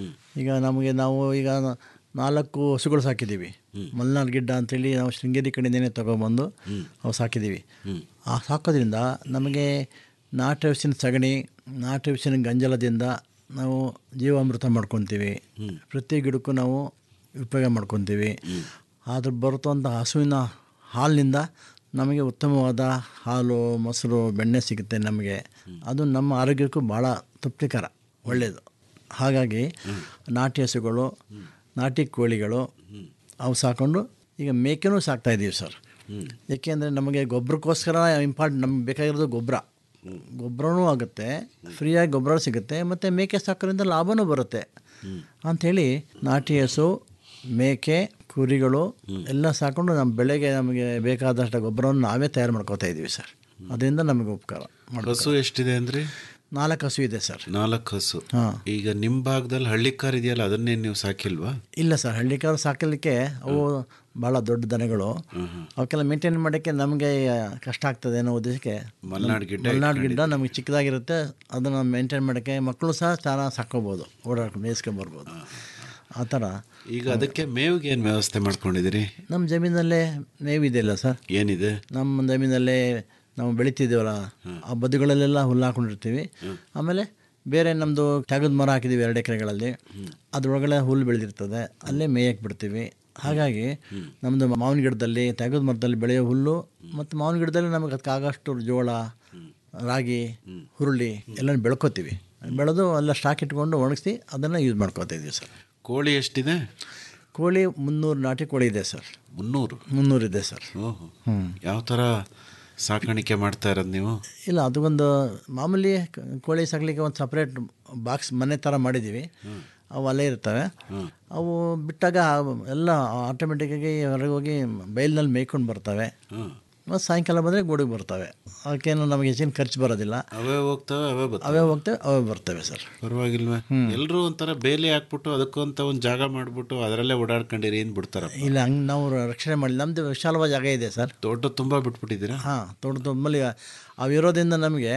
ಈಗ ನಮಗೆ ನಾವು ಈಗ ನಾಲ್ಕು ಹಸುಗಳು ಸಾಕಿದ್ದೀವಿ ಮಲೆನಾಡು ಗಿಡ್ಡ ಅಂತೇಳಿ ನಾವು ಶೃಂಗೇರಿ ಕಡೆಯಿಂದನೇ ತೊಗೊಬಂದು ಅವು ಸಾಕಿದ್ದೀವಿ ಆ ಸಾಕೋದ್ರಿಂದ ನಮಗೆ ನಾಟಿ ಹಸುವಿನ ಸಗಣಿ ನಾಟಿ ಹಸುವಿನ ಗಂಜಲದಿಂದ ನಾವು ಜೀವಾಮೃತ ಮಾಡ್ಕೊತೀವಿ ಪ್ರತಿ ಗಿಡಕ್ಕೂ ನಾವು ಉಪಯೋಗ ಮಾಡ್ಕೊತೀವಿ ಅದ್ರ ಬರುತ್ತಂಥ ಹಸುವಿನ ಹಾಲಿನಿಂದ ನಮಗೆ ಉತ್ತಮವಾದ ಹಾಲು ಮೊಸರು ಬೆಣ್ಣೆ ಸಿಗುತ್ತೆ ನಮಗೆ ಅದು ನಮ್ಮ ಆರೋಗ್ಯಕ್ಕೂ ಭಾಳ ತೃಪ್ತಿಕರ ಒಳ್ಳೆಯದು ಹಾಗಾಗಿ ನಾಟಿ ಹಸುಗಳು ನಾಟಿ ಕೋಳಿಗಳು ಅವು ಸಾಕೊಂಡು ಈಗ ಮೇಕೆನೂ ಸಾಕ್ತಾ ಇದ್ದೀವಿ ಸರ್ ಏಕೆಂದರೆ ನಮಗೆ ಗೊಬ್ಬರಕ್ಕೋಸ್ಕರ ಇಂಪಾರ್ಟ್ ನಮ್ಗೆ ಬೇಕಾಗಿರೋದು ಗೊಬ್ಬರ ಗೊಬ್ಬರನೂ ಆಗುತ್ತೆ ಫ್ರೀಯಾಗಿ ಗೊಬ್ಬರ ಸಿಗುತ್ತೆ ಮತ್ತು ಮೇಕೆ ಸಾಕೋದ್ರಿಂದ ಲಾಭನೂ ಬರುತ್ತೆ ಅಂಥೇಳಿ ನಾಟಿ ಹಸು ಮೇಕೆ ಕುರಿಗಳು ಎಲ್ಲ ಸಾಕೊಂಡು ನಮ್ಮ ಬೆಳೆಗೆ ನಮಗೆ ಬೇಕಾದಷ್ಟು ಗೊಬ್ಬರವನ್ನು ನಾವೇ ತಯಾರು ಮಾಡ್ಕೋತಾ ಇದ್ದೀವಿ ಸರ್ ಅದರಿಂದ ನಮಗೆ ಉಪಕಾರ ಹಸು ಎಷ್ಟಿದೆ ಅಂದ್ರೆ ನಾಲ್ಕು ಹಸು ಇದೆ ಸರ್ ನಾಲ್ಕು ಹಸು ಹಾಂ ಈಗ ನಿಮ್ಮ ಭಾಗದಲ್ಲಿ ಹಳ್ಳಿ ಕಾರ್ ಇದೆಯಲ್ಲ ಅದನ್ನೇ ನೀವು ಸಾಕಿಲ್ವಾ ಇಲ್ಲ ಸರ್ ಹಳ್ಳಿಕಾರು ಸಾಕಲಿಕ್ಕೆ ಅವು ಭಾಳ ದೊಡ್ಡ ದನಗಳು ಅವಕ್ಕೆಲ್ಲ ಮೇಂಟೈನ್ ಮಾಡೋಕ್ಕೆ ನಮಗೆ ಕಷ್ಟ ಆಗ್ತದೆ ಅನ್ನೋ ಉದ್ದೇಶಕ್ಕೆ ಮಲ್ನಾಡ್ ಗಿಡ್ಡ ಮಲ್ನಾಡ್ ಗಿಡ್ಡ ನಮಗೆ ಚಿಕ್ಕದಾಗಿರುತ್ತೆ ಅದನ್ನು ಮೇಂಟೈನ್ ಮಾಡೋಕ್ಕೆ ಮಕ್ಕಳು ಸಹ ಚೆನ್ನಾಗಿ ಸಾಕೋಬೋದು ಓಡಾಡ್ಕೊಂಡು ಮೇಯಿಸ್ಕೊಂಬರ್ಬೋದು ಆ ಥರ ಈಗ ಅದಕ್ಕೆ ಮೇವಿಗೆ ಏನು ವ್ಯವಸ್ಥೆ ಮಾಡ್ಕೊಂಡಿದ್ದೀರಿ ನಮ್ಮ ಜಮೀನಲ್ಲೇ ಮೇವಿದೆಯಲ್ಲ ಸರ್ ಏನಿದೆ ನಮ್ಮ ಜಮೀನಲ್ಲೇ ನಾವು ಬೆಳಿತಿದ್ದೀವಲ್ಲ ಆ ಬದುಗಳಲ್ಲೆಲ್ಲ ಹುಲ್ಲು ಹಾಕೊಂಡಿರ್ತೀವಿ ಆಮೇಲೆ ಬೇರೆ ನಮ್ಮದು ತ್ಯಾಗದ ಮರ ಹಾಕಿದ್ದೀವಿ ಎರಡು ಎಕರೆಗಳಲ್ಲಿ ಅದ್ರೊಳಗಡೆ ಹುಲ್ಲು ಬೆಳೆದಿರ್ತದೆ ಅಲ್ಲೇ ಮೇಯಕ್ಕೆ ಬಿಡ್ತೀವಿ ಹಾಗಾಗಿ ನಮ್ಮದು ಮಾವಿನ ಗಿಡದಲ್ಲಿ ತ್ಯಾಗದ ಮರದಲ್ಲಿ ಬೆಳೆಯೋ ಹುಲ್ಲು ಮತ್ತು ಮಾವಿನ ಗಿಡದಲ್ಲಿ ನಮಗೆ ಅದಕ್ಕಾಗಷ್ಟು ಜೋಳ ರಾಗಿ ಹುರುಳಿ ಎಲ್ಲ ಬೆಳ್ಕೊತೀವಿ ಬೆಳೆದು ಎಲ್ಲ ಸ್ಟಾಕ್ ಇಟ್ಕೊಂಡು ಒಣಗಿಸಿ ಅದನ್ನು ಯೂಸ್ ಮಾಡ್ಕೊತಾ ಇದ್ದೀವಿ ಸರ್ ಕೋಳಿ ಎಷ್ಟಿದೆ ಕೋಳಿ ಮುನ್ನೂರು ನಾಟಿ ಕೋಳಿ ಇದೆ ಸರ್ ಮುನ್ನೂರು ಮುನ್ನೂರು ಇದೆ ಸರ್ ಓಹೋ ಹ್ಞೂ ಯಾವ ಥರ ಸಾಕಾಣಿಕೆ ಮಾಡ್ತಾ ಇರೋದು ನೀವು ಇಲ್ಲ ಅದು ಒಂದು ಮಾಮೂಲಿ ಕ- ಕೋಳಿ ಸಾಕಲಿಕ್ಕೆ ಒಂದು ಸಪ್ರೇಟ್ ಬಾಕ್ಸ್ ಮನೆ ಥರ ಮಾಡಿದ್ದೀವಿ ಅವು ಅಲ್ಲೇ ಇರ್ತವೆ ಅವು ಬಿಟ್ಟಾಗ ಎಲ್ಲ ಆಟೋಮೆಟಿಕ್ಕಾಗಿ ಹೊರಗೆ ಹೋಗಿ ಬೈಲಿನಲ್ಲಿ ಮೇಯ್ಕೊಂಡು ಬರ್ತವೆ ಮತ್ತು ಸಾಯಂಕಾಲ ಬಂದರೆ ಗೂಡಿಗೆ ಬರ್ತವೆ ಅದಕ್ಕೇನು ನಮಗೆ ಹೆಚ್ಚಿನ ಖರ್ಚು ಬರೋದಿಲ್ಲ ಅವೇ ಹೋಗ್ತವೆ ಅವೇ ಬರ್ತವೆ ಅವೇ ಹೋಗ್ತವೆ ಅವೇ ಬರ್ತವೆ ಸರ್ ಪರವಾಗಿಲ್ವೇ ಎಲ್ಲರೂ ಒಂಥರ ಬೇಲಿ ಹಾಕ್ಬಿಟ್ಟು ಅದಕ್ಕಂತ ಒಂದು ಜಾಗ ಮಾಡಿಬಿಟ್ಟು ಅದರಲ್ಲೇ ಓಡಾಡ್ಕೊಂಡಿರಿ ಏನು ಬಿಡ್ತಾರಪ್ಪ ಇಲ್ಲ ಹಂಗೆ ನಾವು ರಕ್ಷಣೆ ಮಾಡಿ ನಮ್ಮದು ವಿಶಾಲವಾದ ಜಾಗ ಇದೆ ಸರ್ ತೋಟ ತುಂಬ ಬಿಟ್ಬಿಟ್ಟಿದ್ದೀರಾ ಹಾಂ ತೋಟ ತುಂಬಲ್ಲಿ ಅವಿರೋದ್ರಿಂದ ನಮಗೆ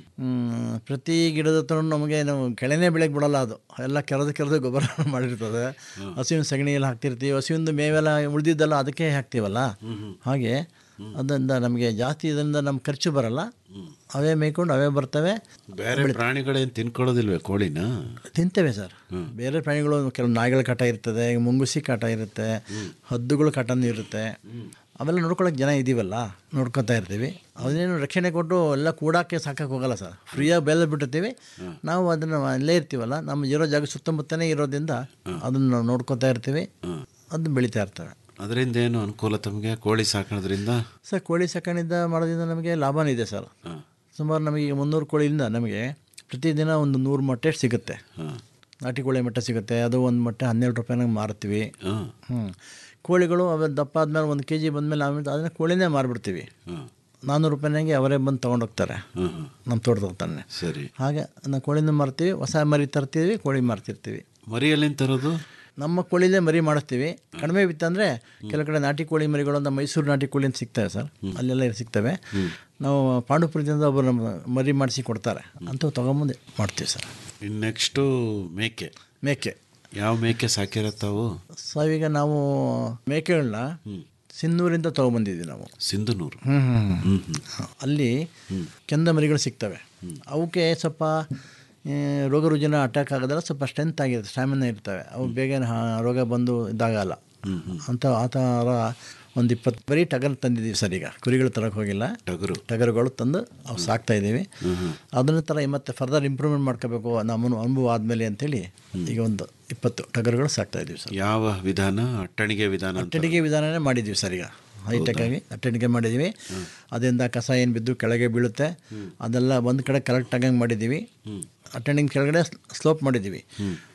ಮ್, ಪ್ರತಿ ಗಿಡದ ಹತ್ರ ನಮಗೆ ನಾವು ಕೆಳನೇ ಬೆಳೆಗೆ ಬಿಡಲ್ಲ ಅದು ಎಲ್ಲ ಕೆರೆದು ಕೆರೆದು ಗೊಬ್ಬರ ಮಾಡಿರ್ತದೆ ಹಸುವಿನ ಸಗಣಿ ಎಲ್ಲ ಹಾಕ್ತಿರ್ತೀವಿ ಹಸುವಿಂದು ಮೇವೆಲ್ಲ ಉಳಿದಿದ್ದೆಲ್ಲ ಅದಕ್ಕೆ ಹಾಕ್ತೀವಲ್ಲ ಹಾಗೆ ಅದರಿಂದ ನಮಗೆ ಜಾಸ್ತಿ ಇದರಿಂದ ನಮ್ಮ ಖರ್ಚು ಬರಲ್ಲ ಅವೇ ಮೇಯ್ಕೊಂಡು ಅವೇ ಬರ್ತವೆ ಬೇರೆ ಪ್ರಾಣಿಗಳೇನು ತಿನ್ಕೊಳ್ಳೋದಿಲ್ವೇ ಕೋಳಿನ ತಿಂತೇವೆ ಸರ್ ಬೇರೆ ಪ್ರಾಣಿಗಳು ಕೆಲವು ನಾಯಿಗಳ ಕಾಟ ಇರ್ತದೆ ಮುಂಗುಸಿ ಕಾಟ ಇರುತ್ತೆ ಹದ್ದುಗಳ ಕಾಟನೂ ಇರುತ್ತೆ ಅವೆಲ್ಲ ನೋಡ್ಕೊಳಕ್ಕೆ ಜನ ಇದೀವಲ್ಲ ನೋಡ್ಕೊತಾ ಇರ್ತೀವಿ ಅದನ್ನೇನು ರಕ್ಷಣೆ ಕೊಟ್ಟು ಎಲ್ಲ ಕೂಡಕ್ಕೆ ಸಾಕಕ್ಕೆ ಹೋಗಲ್ಲ ಸರ್ ಫ್ರೀಯಾಗಿ ಬೆಲ್ಲ ಬಿಟ್ಟಿರ್ತೀವಿ ನಾವು ಅದನ್ನು ಅಲ್ಲೇ ಇರ್ತೀವಲ್ಲ ನಮ್ಮ ಇರೋ ಜಾಗ ಸುತ್ತಮುತ್ತನೇ ಇರೋದ್ರಿಂದ ಅದನ್ನು ನಾವು ನೋಡ್ಕೊತಾ ಇರ್ತೀವಿ ಅದು ಬೆಳೀತಾ ಇರ್ತವೆ ಅದರಿಂದ ಏನು ಅನುಕೂಲ ತಮಗೆ ಕೋಳಿ ಸಾಕೋದ್ರಿಂದ ಸರ್ ಕೋಳಿ ಸಾಕಾಣಿಕೆ ಮಾಡೋದ್ರಿಂದ ನಮಗೆ ಲಾಭನೇ ಇದೆ ಸರ್ ಸುಮಾರು ನಮಗೆ ಈಗ ಮುನ್ನೂರು ಕೋಳಿಯಿಂದ ನಮಗೆ ಪ್ರತಿದಿನ ಒಂದು ನೂರು ಮೊಟ್ಟೆ ಸಿಗುತ್ತೆ ನಾಟಿ ಕೋಳಿ ಮೊಟ್ಟೆ ಸಿಗುತ್ತೆ ಅದು ಒಂದು ಮೊಟ್ಟೆ ಹನ್ನೆರಡು ರೂಪಾಯಿನಾಗ ಮಾರ್ತೀವಿ ಹ್ಞೂ ಕೋಳಿಗಳು ಅವ ದಪ್ಪ ಆದ್ಮೇಲೆ ಒಂದು ಕೆ ಜಿ ಬಂದಮೇಲೆ ಆಮೇಲೆ ಅದನ್ನ ಕೋಳಿನೇ ಮಾರ್ಬಿಡ್ತೀವಿ ನಾನ್ನೂರು ರೂಪಾಯಿನಾಗೆ ಅವರೇ ಬಂದು ತೊಗೊಂಡೋಗ್ತಾರೆ ನಮ್ಮ ತೋಟದ ತಾನೆ ಸರಿ ಹಾಗೆ ನಾವು ಕೋಳಿನ ಮಾರ್ತೀವಿ ಹೊಸ ಮರಿ ತರ್ತೀವಿ ಕೋಳಿ ಮಾರ್ತಿರ್ತೀವಿ ಮರಿ ಎಲ್ಲಿಂದ ತರೋದು ನಮ್ಮ ಕೋಳಿಲೇ ಮರಿ ಮಾಡಿಸ್ತೀವಿ ಕಡಿಮೆ ಬಿತ್ತಂದರೆ ಕೆಲವು ಕಡೆ ನಾಟಿ ಕೋಳಿ ಮರಿಗಳು ಅಂತ ಮೈಸೂರು ನಾಟಿ ಕೋಳಿ ಅಂತ ಸಿಗ್ತವೆ ಸರ್ ಅಲ್ಲೆಲ್ಲ ಸಿಗ್ತವೆ ನಾವು ಪಾಂಡುಪುರದಿಂದ ಒಬ್ಬರು ನಮ್ಮ ಮರಿ ಮಾಡಿಸಿ ಕೊಡ್ತಾರೆ ಅಂಥವು ತೊಗೊಂಬಂದು ಮಾಡ್ತೀವಿ ಸರ್ ಇನ್ನು ನೆಕ್ಸ್ಟು ಮೇಕೆ ಮೇಕೆ ಯಾವ ಮೇಕೆ ಸಾಕಿರೋ ತಾವು ಸಾವೀಗ ನಾವು ಮೇಕೆಗಳನ್ನ ಸಿನ್ನೂರಿಂದ ತೊಗೊಂಬಂದಿದ್ವಿ ನಾವು ಸಿಂಧುನೂರು ಹ್ಞೂ ಹ್ಞೂ ಅಲ್ಲಿ ಕೆಂದ ಮರಿಗಳು ಸಿಗ್ತವೆ ಅವಕ್ಕೆ ಸ್ವಲ್ಪ ಆ, ರೋಗ ರುಜಿನ ಅಟ್ಯಾಕ್ ಆಗೋದಲ್ಲ ಸ್ವಲ್ಪ ಸ್ಟ್ರೆಂತ್ ಆಗಿರುತ್ತೆ ಸ್ಟ್ಯಾಮಿನ ಇರ್ತವೆ ಅವು ಬೇಗ ರೋಗ ಬಂದು ಇದಾಗಲ್ಲ ಅಂತ ಆ ಥರ ಒಂದು ಇಪ್ಪತ್ತು ಬರೀ ಟಗರ್ ತಂದಿದ್ದೀವಿ ಸರ್ ಈಗ ಕುರಿಗಳು ತರಕ್ಕೆ ಹೋಗಿಲ್ಲ ಟಗರು ಟಗರುಗಳು ತಂದು ಅವು ಸಾಕ್ತಾ ಇದ್ದೀವಿ ಅದನ್ನ ಥರ ಮತ್ತೆ ಫರ್ದರ್ ಇಂಪ್ರೂವ್ಮೆಂಟ್ ಮಾಡ್ಕೋಬೇಕು ನಮ್ಮ ಅನುಭವ ಆದಮೇಲೆ ಅಂತೇಳಿ ಈಗ ಒಂದು ಇಪ್ಪತ್ತು ಟಗರುಗಳು ಸಾಕ್ತಾ ಇದ್ದೀವಿ ಸರ್ ಯಾವ ವಿಧಾನ ಅಟ್ಟಣಿಗೆ ವಿಧಾನ ಅಂತ ಅಟ್ಟಣಿಗೆ ವಿಧಾನನೇ ಮಾಡಿದ್ದೀವಿ ಸರ್ ಈಗ ಹೈಟೆಕ್ ಆಗಿ ಅಟ್ಟಣಿಗೆ ಮಾಡಿದ್ದೀವಿ ಅದರಿಂದ ಕಸ ಏನು ಬಿದ್ದು ಕೆಳಗೆ ಬೀಳುತ್ತೆ ಅದೆಲ್ಲ ಒಂದು ಕಡೆ ಕರೆಕ್ಟ್ ಆಗಂಗೆ ಮಾಡಿದ್ದೀವಿ ಅಟ್ಟಣಿಗೆ ಕೆಳಗಡೆ ಸ್ಲೋಪ್ ಮಾಡಿದ್ದೀವಿ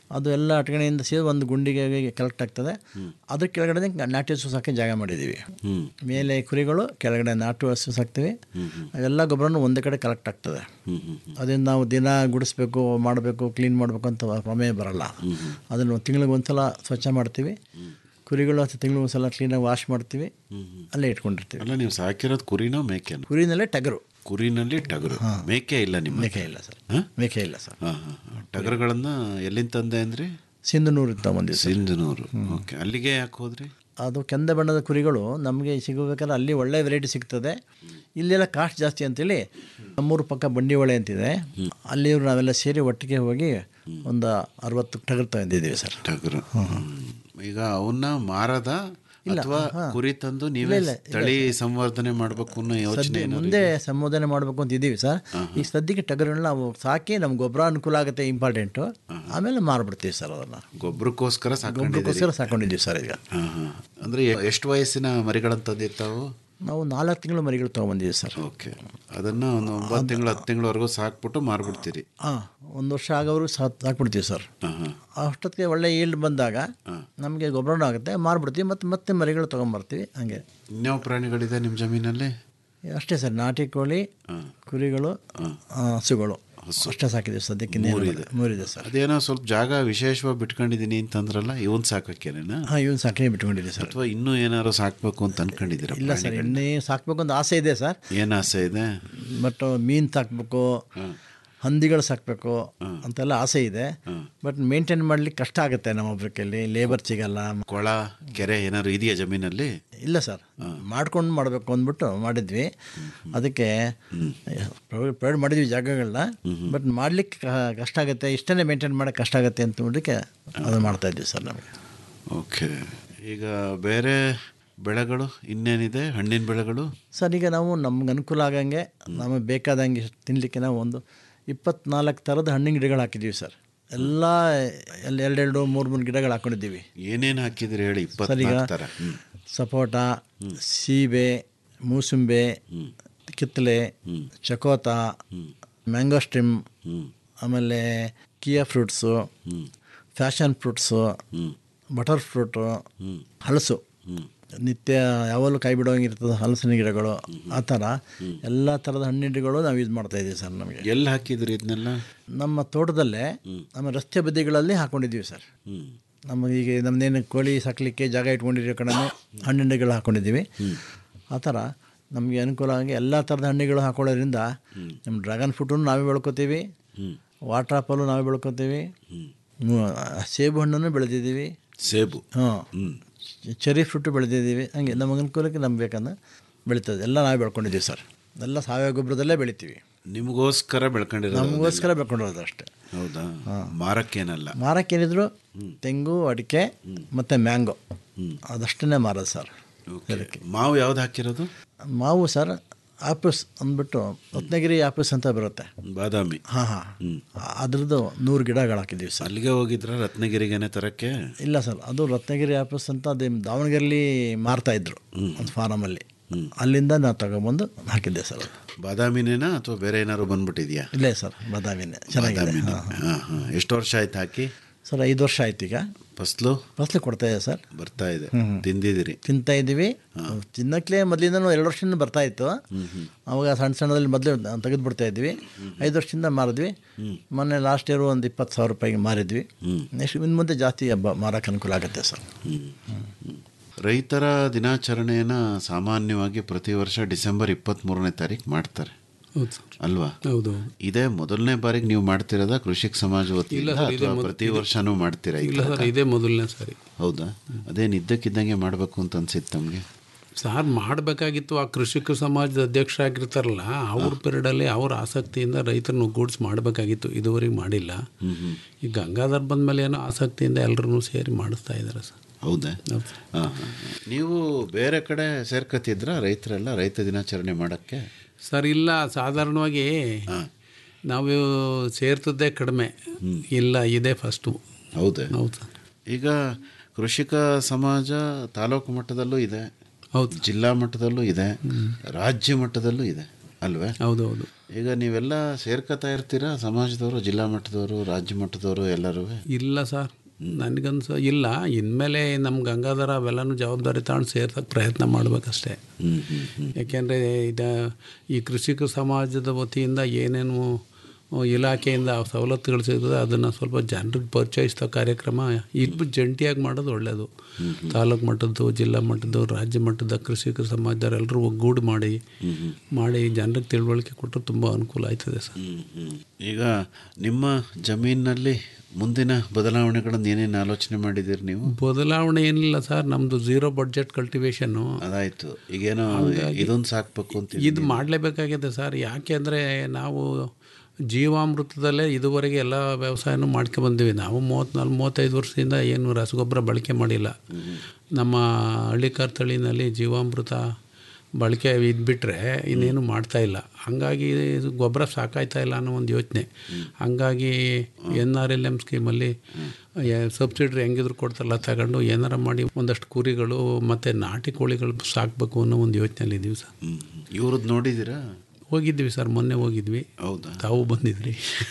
ಅದು ಎಲ್ಲ ಅಟ್ಗಣೆಯಿಂದ ಸೇರಿ ಒಂದು ಗುಂಡಿಗೆ ಕಲೆಕ್ಟ್ ಆಗ್ತದೆ ಅದ್ರ ಕೆಳಗಡೆ ನಾಟಿ ಹಸು ಸಾಕಿ ಜಾಗ ಮಾಡಿದ್ದೀವಿ ಮೇಲೆ ಕುರಿಗಳು ಕೆಳಗಡೆ ನಾಟು ಹಸು ಸಾಕ್ತೀವಿ ಅವೆಲ್ಲ ಗೊಬ್ಬರನೂ ಒಂದೇ ಕಡೆ ಕಲೆಕ್ಟ್ ಆಗ್ತದೆ ಅದರಿಂದ ನಾವು ದಿನ ಗುಡಿಸ್ಬೇಕು ಮಾಡಬೇಕು ಕ್ಲೀನ್ ಮಾಡಬೇಕು ಅಂತ ಪ್ರಮೇಯ ಬರಲ್ಲ ಅದನ್ನು ತಿಂಗಳಿಗೆ ಒಂದ್ಸಲ ಸ್ವಚ್ಛ ಮಾಡ್ತೀವಿ ಕುರಿಗಳು ಹತ್ತು ತಿಂಗಳಿಗೆ ಒಂದ್ಸಲ ಕ್ಲೀನಾಗಿ ವಾಶ್ ಮಾಡ್ತೀವಿ ಅಲ್ಲೇ ಇಟ್ಕೊಂಡಿರ್ತೀವಿ ಅಲ್ಲ ನೀವು ಸಾಕಿರೋದು ಕುರಿನೋ ಮೇಕೆನೋ ಕುರಿನಲ್ಲೇ ಟಗರು ಕುರಿನಲ್ಲಿ ಟಗರು ಮೇಕೆ ಇಲ್ಲ ನಿಮ್ಮ ಮೇಕೆ ಇಲ್ಲ ಸರ್ ಮೇಕೆ ಇಲ್ಲ ಸರ್ ಹಾಂ ಹಾಂ ಟಗರುಗಳನ್ನ ಎಲ್ಲಿಂದ ತಂದೆ ಅಂದ್ರಿ ಸಿಂಧನೂರು ತಗೊಂಡಿದ್ದು ಸಿಂಧನೂರು ಓಕೆ ಅಲ್ಲಿಗೆ ಯಾಕೆ ಹೋದ್ರಿ ಅದು ಕೆಂದ ಬಣ್ಣದ ಕುರಿಗಳು ನಮಗೆ ಸಿಗಬೇಕಾದ್ರೆ ಅಲ್ಲಿ ಒಳ್ಳೆ ವೆರೈಟಿ ಸಿಗ್ತದೆ ಇಲ್ಲೆಲ್ಲ ಕಾಸ್ಟ್ ಜಾಸ್ತಿ ಅಂತೇಳಿ ನಮ್ಮೂರು ಪಕ್ಕ ಬಂಡಿಹೊಳೆ ಅಂತಿದೆ ಅಲ್ಲಿ ನಾವೆಲ್ಲ ಸೇರಿ ಒಟ್ಟಿಗೆ ಹೋಗಿ ಒಂದು ಅರವತ್ತು ಟಗರು ತಂದಿದ್ದೀವಿ ಸರ್ ಟಗರು ಈಗ ಅವನ್ನ ಮಾರದ ಇಲ್ಲ, ಅಥವಾ ಹಾ. ಕುರಿ ತಂದು ಇಲ್ಲ, ನೀವೇ ಇಲ್ಲ, ಇಲ್ಲ. ತಳಿ ಸಂವರ್ಧನೆ ಮಾಡಬೇಕು ಅನ್ನೋ ಯೋಚನೆ ಸದ್ಯ ಏನಾದ್ರು ಮುಂದೆ ಸಂಬೋಧನೆ ಮಾಡಬೇಕು ಅಂತ ಇದ್ದೀವಿ ಸರ್ ಈಗ ಸದ್ಯಕ್ಕೆ ಟಗರುಗಳನ್ನ ನಾವು ಸಾಕಿ ನಮ್ಗೆ ಗೊಬ್ಬರ ಅನುಕೂಲ ಆಗುತ್ತೆ ಇಂಪಾರ್ಟೆಂಟು ಆಮೇಲೆ ಮಾರ್ಬಿಡ್ತೀವಿ ಸರ್ ಅದನ್ನು ಗೊಬ್ಬರಕ್ಕೋಸ್ಕರ ಗೊಬ್ಬರಕ್ಕೋಸ್ಕರ ಸಾಕೊಂಡಿದ್ದೀವಿ ಸರ್ ಈಗ ಹಾಂ ಹಾಂ ಅಂದರೆ ಎಷ್ಟು ವಯಸ್ಸಿನ ಮರಿಗಳನ್ನು ತಂದಿರ್ತಾವು ನಾವು ನಾಲ್ಕು ತಿಂಗಳು ಮರಿಗಳು ತೊಗೊಂಬಂದಿದ್ದೀವಿ ಸರ್ ಓಕೆ ಅದನ್ನು ಒಂದು ಒಂಬತ್ತು ತಿಂಗಳು ಹತ್ತು ತಿಂಗಳವರೆಗೂ ಸಾಕ್ಬಿಟ್ಟು ಮಾರ್ಬಿಡ್ತೀರಿ ಹಾಂ ಒಂದು ವರ್ಷ ಆಗೋರು ಸಾಕ್ ಸಾಕ್ಬಿಡ್ತೀವಿ ಸರ್ ಅಷ್ಟೊತ್ತಿಗೆ ಒಳ್ಳೆ ಈಲ್ಡ್ ಬಂದಾಗ ನಮಗೆ ಗೊಬ್ಬರನೂ ಆಗುತ್ತೆ ಮಾರ್ಬಿಡ್ತೀವಿ ಮತ್ತು ಮತ್ತೆ ಮರಿಗಳು ತೊಗೊಂಬರ್ತೀವಿ ಹಂಗೆ ಇನ್ಯಾವ ಪ್ರಾಣಿಗಳಿದೆ ನಿಮ್ಮ ಜಮೀನಲ್ಲಿ ಅಷ್ಟೇ ಸರ್ ನಾಟಿ ಕೋಳಿ ಕುರಿಗಳು ಆ, ಹಸುಗಳು ಅಷ್ಟೇ ಸಾಕಿದ್ದೀವಿ ಸದ್ಯಕ್ಕೆ ಇನ್ನೇನು ಮೂರಿದೆ. ಇಲ್ಲ. ಮೂರಿದೆ ಸರ್ ಅದೇನೋ ಸ್ವಲ್ಪ ಜಾಗ ವಿಶೇಷವಾಗಿ ಬಿಟ್ಕೊಂಡಿದ್ದೀನಿ ಅಂತಂದ್ರಲ್ಲ ಇವನ್ ಸಾಕಕ್ಕೇನೇನಾ ಹಾಂ ಇವನು ಸಾಕೇ ಬಿಟ್ಕೊಂಡಿದ್ದೀವಿ ಸರ್ ಅಥವಾ ಇನ್ನೂ ಏನಾದ್ರು ಸಾಕ್ಬೇಕು ಅಂತ ಅನ್ಕೊಂಡಿದ್ದೀರಾ ಇಲ್ಲ ಸರ್ ಇನ್ನೇ ಸಾಕ್ಬೇಕು ಅಂತ ಆಸೆ ಇದೆ ಸರ್ ಏನು ಆಸೆ ಇದೆ ಬಟ್ ಮೀನು ಸಾಕಬೇಕು ಹಂದಿಗಳು ಸಾಕಬೇಕು ಅಂತೆಲ್ಲ ಆಸೆ ಇದೆ ಬಟ್ ಮೇಂಟೈನ್ ಮಾಡ್ಲಿಕ್ಕೆ ಕಷ್ಟ ಆಗುತ್ತೆ ನಮ್ಮೊಬ್ಬರ ಕೈಲಿ ಲೇಬರ್ ಸಿಗಲ್ಲ ಕೊಳ ಕೆರೆ ಏನಾದ್ರು ಇದೆಯಾ ಜಮೀನಲ್ಲಿ ಇಲ್ಲ ಸರ್ ಮಾಡ್ಕೊಂಡು ಮಾಡಬೇಕು ಅಂದ್ಬಿಟ್ಟು ಮಾಡಿದ್ವಿ ಅದಕ್ಕೆ ಪ್ರೊವೈಡ್ ಮಾಡಿದ್ವಿ ಜಾಗಗಳನ್ನ ಬಟ್ ಮಾಡ್ಲಿಕ್ಕೆ ಕ- ಕಷ್ಟ ಆಗುತ್ತೆ ಇಷ್ಟನ್ನೇ ಮೇಂಟೈನ್ ಮಾಡೋಕ್ಕೆ ಕಷ್ಟ ಆಗುತ್ತೆ ಅಂತ ನೋಡಲಿಕ್ಕೆ ಅದು ಮಾಡ್ತಾ ಇದ್ವಿ ಸರ್ ನಮಗೆ ಓಕೆ ಈಗ ಬೇರೆ ಬೆಳೆಗಳು ಇನ್ನೇನಿದೆ ಹಣ್ಣಿನ ಬೆಳೆಗಳು ಸರ್ ಈಗ ನಾವು ನಮ್ಗೆ ಅನುಕೂಲ ಆಗಂಗೆ ನಮಗೆ ಬೇಕಾದಂಗೆ ತಿನ್ನಲಿಕ್ಕೆ ನಾವು ಒಂದು ಇಪ್ಪತ್ನಾಲ್ಕು ಥರದ ಹಣ್ಣಿನ ಗಿಡಗಳು ಹಾಕಿದ್ದೀವಿ ಸರ್ ಎಲ್ಲ ಎಲ್ಲ ಎರಡೆರಡು ಮೂರು ಮೂರು ಗಿಡಗಳು ಹಾಕೊಂಡಿದ್ದೀವಿ ಏನೇನು ಹಾಕಿದ್ರಿ ಹೇಳಿ ಸರ್ ಈಗ ಇಪ್ಪತ್ನಾಲ್ಕು ಥರ ಹ್ಮ್. ಸಪೋಟ ಸೀಬೆ ಮೂಸಂಬೆ ಕಿತ್ತಲೆ ಚಕೋತ ಮ್ಯಾಂಗೋ ಸ್ಟಿಮ್ ಆಮೇಲೆ ಕಿಯಾ fruits passion fruits butter fruit ಹಲಸು ನಿತ್ಯ ಯಾವಾಗಲೂ ಕೈ ಬಿಡೋಂಗಿರ್ತದೆ ಹಲಸಿನ ಗಿಡಗಳು ಆ ಥರ ಎಲ್ಲ ಥರದ ಹಣ್ಣಿನ ಗಿಡಗಳು ನಾವು ಯೂಸ್ ಮಾಡ್ತಾ ಇದ್ದೀವಿ ಸರ್ ನಮಗೆ ಎಲ್ಲಿ ಹಾಕಿದ್ರಿ ಇದನ್ನೆಲ್ಲ ನಮ್ಮ ತೋಟದಲ್ಲೇ ನಮ್ಮ ರಸ್ತೆ ಬದಿಗಳಲ್ಲಿ ಹಾಕೊಂಡಿದ್ದೀವಿ ಸರ್ ನಮಗೆ ಈಗ ನಮ್ಮದೇನು ಕೋಳಿ ಸಾಕಲಿಕ್ಕೆ ಜಾಗ ಇಟ್ಕೊಂಡಿರೋ ಕಡೆ ಹಣ್ಣಿನ ಗಿಡಗಳು ಹಾಕೊಂಡಿದ್ದೀವಿ ಆ ಥರ ನಮಗೆ ಅನುಕೂಲ ಆಗಿ ಎಲ್ಲ ಥರದ ಹಣ್ಣುಗಳು ಹಾಕೊಳ್ಳೋದ್ರಿಂದ ನಮ್ಮ ಡ್ರ್ಯಾಗನ್ ಫ್ರೂಟನ್ನು ನಾವೇ ಬೆಳ್ಕೊತೀವಿ ವಾಟರ್ ಆಪಲು ನಾವೇ ಬೆಳ್ಕೊತೀವಿ ಮು- ಸೇಬು ಹಣ್ಣನ್ನು ಬೆಳೆದಿದ್ದೀವಿ ಸೇಬು ಹಾಂ ಚೆರಿ ಫ್ರೂಟು ಬೆಳೆದಿದ್ದೀವಿ ಹಂಗೆ ನಮ್ಮ ಅನುಕೂಲಕ್ಕೆ ನಮ್ಗೆ ಬೇಕಂದ್ರೆ ಬೆಳೀತದೆ ಎಲ್ಲ ನಾವೇ ಬೆಳ್ಕೊಂಡಿದ್ದೀವಿ ಸರ್ ಎಲ್ಲ ಸಾವಯವ ಗೊಬ್ಬರದಲ್ಲೇ ಬೆಳಿತೀವಿ ನಿಮಗೋಸ್ಕರ ಬೆಳ್ಕೊಂಡಿರೋದು ನಮಗೋಸ್ಕರ ಬೆಳ್ಕೊಂಡಿರೋದು ಅಷ್ಟೇ ಹೌದಾ ಮಾರಕ್ಕೇನಲ್ಲ ಮಾರಕ್ಕೇನಿದ್ರು ತೆಂಗು ಅಡಿಕೆ ಮತ್ತು ಮ್ಯಾಂಗೋ ಅದಷ್ಟನ್ನೇ ಮಾರೋದು ಸರ್ ಮಾವು ಯಾವ್ದು ಹಾಕಿರೋದು ಮಾವು ಸರ್ ಆಪಸ್ ಅಂದ್ಬಿಟ್ಟು ರತ್ನಗಿರಿ ಆಪಸ್ ಅಂತ ಬರುತ್ತೆ ಬಾದಾಮಿ ಹಾಂ ಹಾಂ ಅದ್ರದ್ದು ನೂರು ಗಿಡಗಳು ಹಾಕಿದ್ದೀವಿ ಸರ್ ಅಲ್ಲಿಗೆ ಹೋಗಿದ್ರ ರತ್ನಗಿರಿಗೇನೆ ತರಕ್ಕೆ ಇಲ್ಲ ಸರ್ ಅದು ರತ್ನಗಿರಿ ಆಪಸ್ ಅಂತ ಅದೇ ದಾವಣಗೆರೆಲಿ ಮಾರ್ತಾ ಇದ್ರು ಒಂದು ಫಾರಮಲ್ಲಿ ಅಲ್ಲಿಂದ ನಾವು ತಗೊಂಬಂದು ಹಾಕಿದ್ದೆ ಸರ್ ಅದು. ಬಾದಾಮಿನೇನಾ ಅಥವಾ ಬೇರೆ ಏನಾದ್ರು ಬಂದ್ಬಿಟ್ಟಿದ್ಯಾ ಇಲ್ಲೇ ಸರ್ ಬಾದಾಮಿನೇ ಚೆನ್ನಾಗಿದೆ ಬಾದಾಮಿನೇ. ಹಾಂ. ಹಾ, ಹಾ. ಎಷ್ಟು ವರ್ಷ ಆಯ್ತು ಹಾಕಿ ಸರ್ ಐದು ವರ್ಷ ಆಯ್ತು ಈಗ ಫಸ್ಲು ಫಸಲು ಕೊಡ್ತಾ ಇದೆ ಸರ್ ಬರ್ತಾ ಇದೆ ಹ್ಮ್. ತಿಂದಿದ್ದೀರಿ ತಿಂತಾ ಇದ್ದೀವಿ ತಿನ್ನಕ್ಲೇ ಮೊದಲಿಂದ ಎರಡು ವರ್ಷದಿಂದ ಬರ್ತಾ ಇತ್ತು ಅವಾಗ ಸಣ್ಣ ಸಣ್ಣದಲ್ಲಿ ಮೊದಲು ತೆಗೆದು ಬಿಡ್ತಾ ಇದ್ವಿ ಐದು ವರ್ಷದಿಂದ ಮಾರಿದ್ವಿ ಮೊನ್ನೆ ಲಾಸ್ಟ್ ಇಯರ್ ಒಂದು ಇಪ್ಪತ್ತು ಸಾವಿರ ರೂಪಾಯಿಗೆ ಮಾರಿದ್ವಿ ನೆಕ್ಸ್ಟ್ ಇನ್ನು ಮುಂದೆ ಜಾಸ್ತಿ ಹಬ್ಬ ಮಾರಕ್ಕೆ ಅನುಕೂಲ ಆಗುತ್ತೆ ಸರ್ ರೈತರ ದಿನಾಚರಣೆಯನ್ನ ಸಾಮಾನ್ಯವಾಗಿ ಪ್ರತಿ ವರ್ಷ ಡಿಸೆಂಬರ್ ಇಪ್ಪತ್ತ್ಮೂರನೇ ತಾರೀಕು ಮಾಡ್ತಾರೆ ಹೌದು ಸರ್ ಅಲ್ವಾ ಹೌದು ಇದೇ ಮೊದಲನೇ ಬಾರಿಗೆ ನೀವು ಮಾಡ್ತಿರೋದ ಕೃಷಿಕ ಸಮಾಜ ಇಲ್ಲ ವತಿಯಿಂದ ಸರ್, ಇದೇ ಅಥವಾ ಮೊದ್- ಪ್ರತಿ ಇದೆ. ವರ್ಷನೂ ಮಾಡ್ತೀರಾ ಈ ಇಲ್ಲ ಸರ್ ಥರ? ಇದೇ ಮೊದಲನೇ ಸಾರಿ ಹೌದಾ ಅದೇನು ಇದ್ದಕ್ಕಿದ್ದಂಗೆ ಮಾಡಬೇಕು ಅಂತ ಅನ್ಸಿತ್ತು ತಮಗೆ ಸಾರ್ ಮಾಡಬೇಕಾಗಿತ್ತು ಆ ಕೃಷಿಕ ಸಮಾಜದ ಅಧ್ಯಕ್ಷರಾಗಿರ್ತಾರಲ್ಲ ಅವ್ರ ಪೀರಿಯಡಲ್ಲಿ ಅವ್ರ ಆಸಕ್ತಿಯಿಂದ ರೈತರನ್ನ ಒಗ್ಗೂಡಿಸಿ ಮಾಡಬೇಕಾಗಿತ್ತು ಇದುವರೆಗೆ ಮಾಡಿಲ್ಲ ಈ ಗಂಗಾಧರ್ ಬಂದಮೇಲೆ ಏನೋ ಆಸಕ್ತಿಯಿಂದ ಎಲ್ಲರೂ ಸೇರಿ ಮಾಡಿಸ್ತಾ ಇದ್ದಾರೆ ಸರ್ ಹೌದಾ ಹಾ, ಹಾ, ಹಾ. ನೀವು ಬೇರೆ ಕಡೆ ಸೇರ್ಕತಿದ್ರ ರೈತರೆಲ್ಲ ರೈತ ದಿನಾಚರಣೆ ಮಾಡಕ್ಕೆ ಸರ್ ಇಲ್ಲ ಸಾಧಾರಣವಾಗಿ ನಾವು ಸೇರ್ತದ್ದೇ ಕಡಿಮೆ ಇಲ್ಲ ಇದೇ ಫಸ್ಟು ಹೌದೇ ಹೌದು ಈಗ ಕೃಷಿಕ ಸಮಾಜ ತಾಲೂಕು ಮಟ್ಟದಲ್ಲೂ ಇದೆ ಹೌದು ಜಿಲ್ಲಾ ಮಟ್ಟದಲ್ಲೂ ಇದೆ ರಾಜ್ಯ ಮಟ್ಟದಲ್ಲೂ ಇದೆ ಅಲ್ವೇ ಹೌದು ಹೌದು ಈಗ ನೀವೆಲ್ಲ ಸೇರ್ಕೊತಾ ಇರ್ತೀರಾ ಸಮಾಜದವರು ಜಿಲ್ಲಾ ಮಟ್ಟದವರು ರಾಜ್ಯ ಮಟ್ಟದವರು ಎಲ್ಲರೂ ಇಲ್ಲ ಸರ್ ನನಗನ್ಸ ಇಲ್ಲ ಇನ್ಮೇಲೆ ನಮ್ಮ ಗಂಗಾಧರ ಅವೆಲ್ಲನೂ ಜವಾಬ್ದಾರಿ ತಗೊಂಡು ಸೇರ್ಸೋಕ್ಕೆ ಪ್ರಯತ್ನ ಮಾಡಬೇಕಷ್ಟೇ ಯಾಕೆಂದರೆ ಇದು ಈ ಕೃಷಿಕ ಸಮಾಜದ ವತಿಯಿಂದ ಏನೇನು ಇಲಾಖೆಯಿಂದ ಸವಲತ್ತುಗಳು ಸಿಗ್ತದೆ ಅದನ್ನು ಸ್ವಲ್ಪ ಜನರಿಗೆ ಪರಿಚಯಿಸೋ ಕಾರ್ಯಕ್ರಮ ಇಬ್ಬರು ಜಂಟಿಯಾಗಿ ಮಾಡೋದು ಒಳ್ಳೆಯದು ತಾಲೂಕು ಮಟ್ಟದ್ದು ಜಿಲ್ಲಾ ಮಟ್ಟದ್ದು ರಾಜ್ಯ ಮಟ್ಟದ ಕೃಷಿಕ ಸಮಾಜದವರೆಲ್ಲರೂ ಒಗ್ಗೂಡು ಮಾಡಿ ಮಾಡಿ ಜನರಿಗೆ ತಿಳುವಳಿಕೆ ಕೊಟ್ಟರೆ ತುಂಬ ಅನುಕೂಲ ಆಯ್ತದೆ ಸರ್ ಈಗ ನಿಮ್ಮ ಜಮೀನಿನಲ್ಲಿ ಮುಂದಿನ ಬದಲಾವಣೆಗಳನ್ನು ಏನೇನು ಆಲೋಚನೆ ಮಾಡಿದ್ದೀರಿ ನೀವು ಬದಲಾವಣೆ ಏನಿಲ್ಲ ಸರ್ ನಮ್ಮದು ಝೀರೋ ಬಡ್ಜೆಟ್ ಕಲ್ಟಿವೇಶನ್ನು ಅದಾಯ್ತು ಈಗೇನೋ ಇದೊಂದು ಸಾಕ್ಬೇಕು ಅಂತ ಇದು ಮಾಡಲೇಬೇಕಾಗಿದೆ ಸರ್ ಯಾಕೆ ಅಂದರೆ ನಾವು ಜೀವಾಮೃತದಲ್ಲೇ ಇದುವರೆಗೆ ಎಲ್ಲ ವ್ಯವಸಾಯನೂ ಮಾಡ್ಕೊಬಂದಿವಿ ನಾವು ಮೂವತ್ತ್ನಾಲ್ಕು ಮೂವತ್ತೈದು ವರ್ಷದಿಂದ ಏನು ರಸಗೊಬ್ಬರ ಬಳಕೆ ಮಾಡಿಲ್ಲ ನಮ್ಮ ಹಳ್ಳಿಕಾರ್ ತಳಿನಲ್ಲಿ ಜೀವಾಮೃತ ಬಳಕೆ ಇದ್ಬಿಟ್ರೆ ಇನ್ನೇನು ಮಾಡ್ತಾ ಇಲ್ಲ ಹಂಗಾಗಿ ಇದು ಗೊಬ್ಬರ ಸಾಕಾಯ್ತಾ ಇಲ್ಲ ಅನ್ನೋ ಒಂದು ಯೋಚನೆ ಹಂಗಾಗಿ ಎನ್ ಆರ್ ಎಲ್ ಎಮ್ ಸ್ಕೀಮಲ್ಲಿ ಸಬ್ಸಿಡ್ರಿ ಹೆಂಗಿದ್ರು ಕೊಡ್ತಾರಲ್ಲ ತಗೊಂಡು ಏನಾರ ಮಾಡಿ ಒಂದಷ್ಟು ಕುರಿಗಳು ಮತ್ತು ನಾಟಿ ಕೋಳಿಗಳು ಸಾಕಬೇಕು ಅನ್ನೋ ಒಂದು ಯೋಚನೆಯಲ್ಲಿ ಇದ್ದೀವಿ ಸರ್ ಇವ್ರದ್ದು ನೋಡಿದ್ದೀರಾ ಹೋಗಿದ್ವಿ ಸರ್ ಮೊನ್ನೆ ಹೋಗಿದ್ವಿ ಹೌದಾ ತಾವು ಬಂದಿದ್ರಿ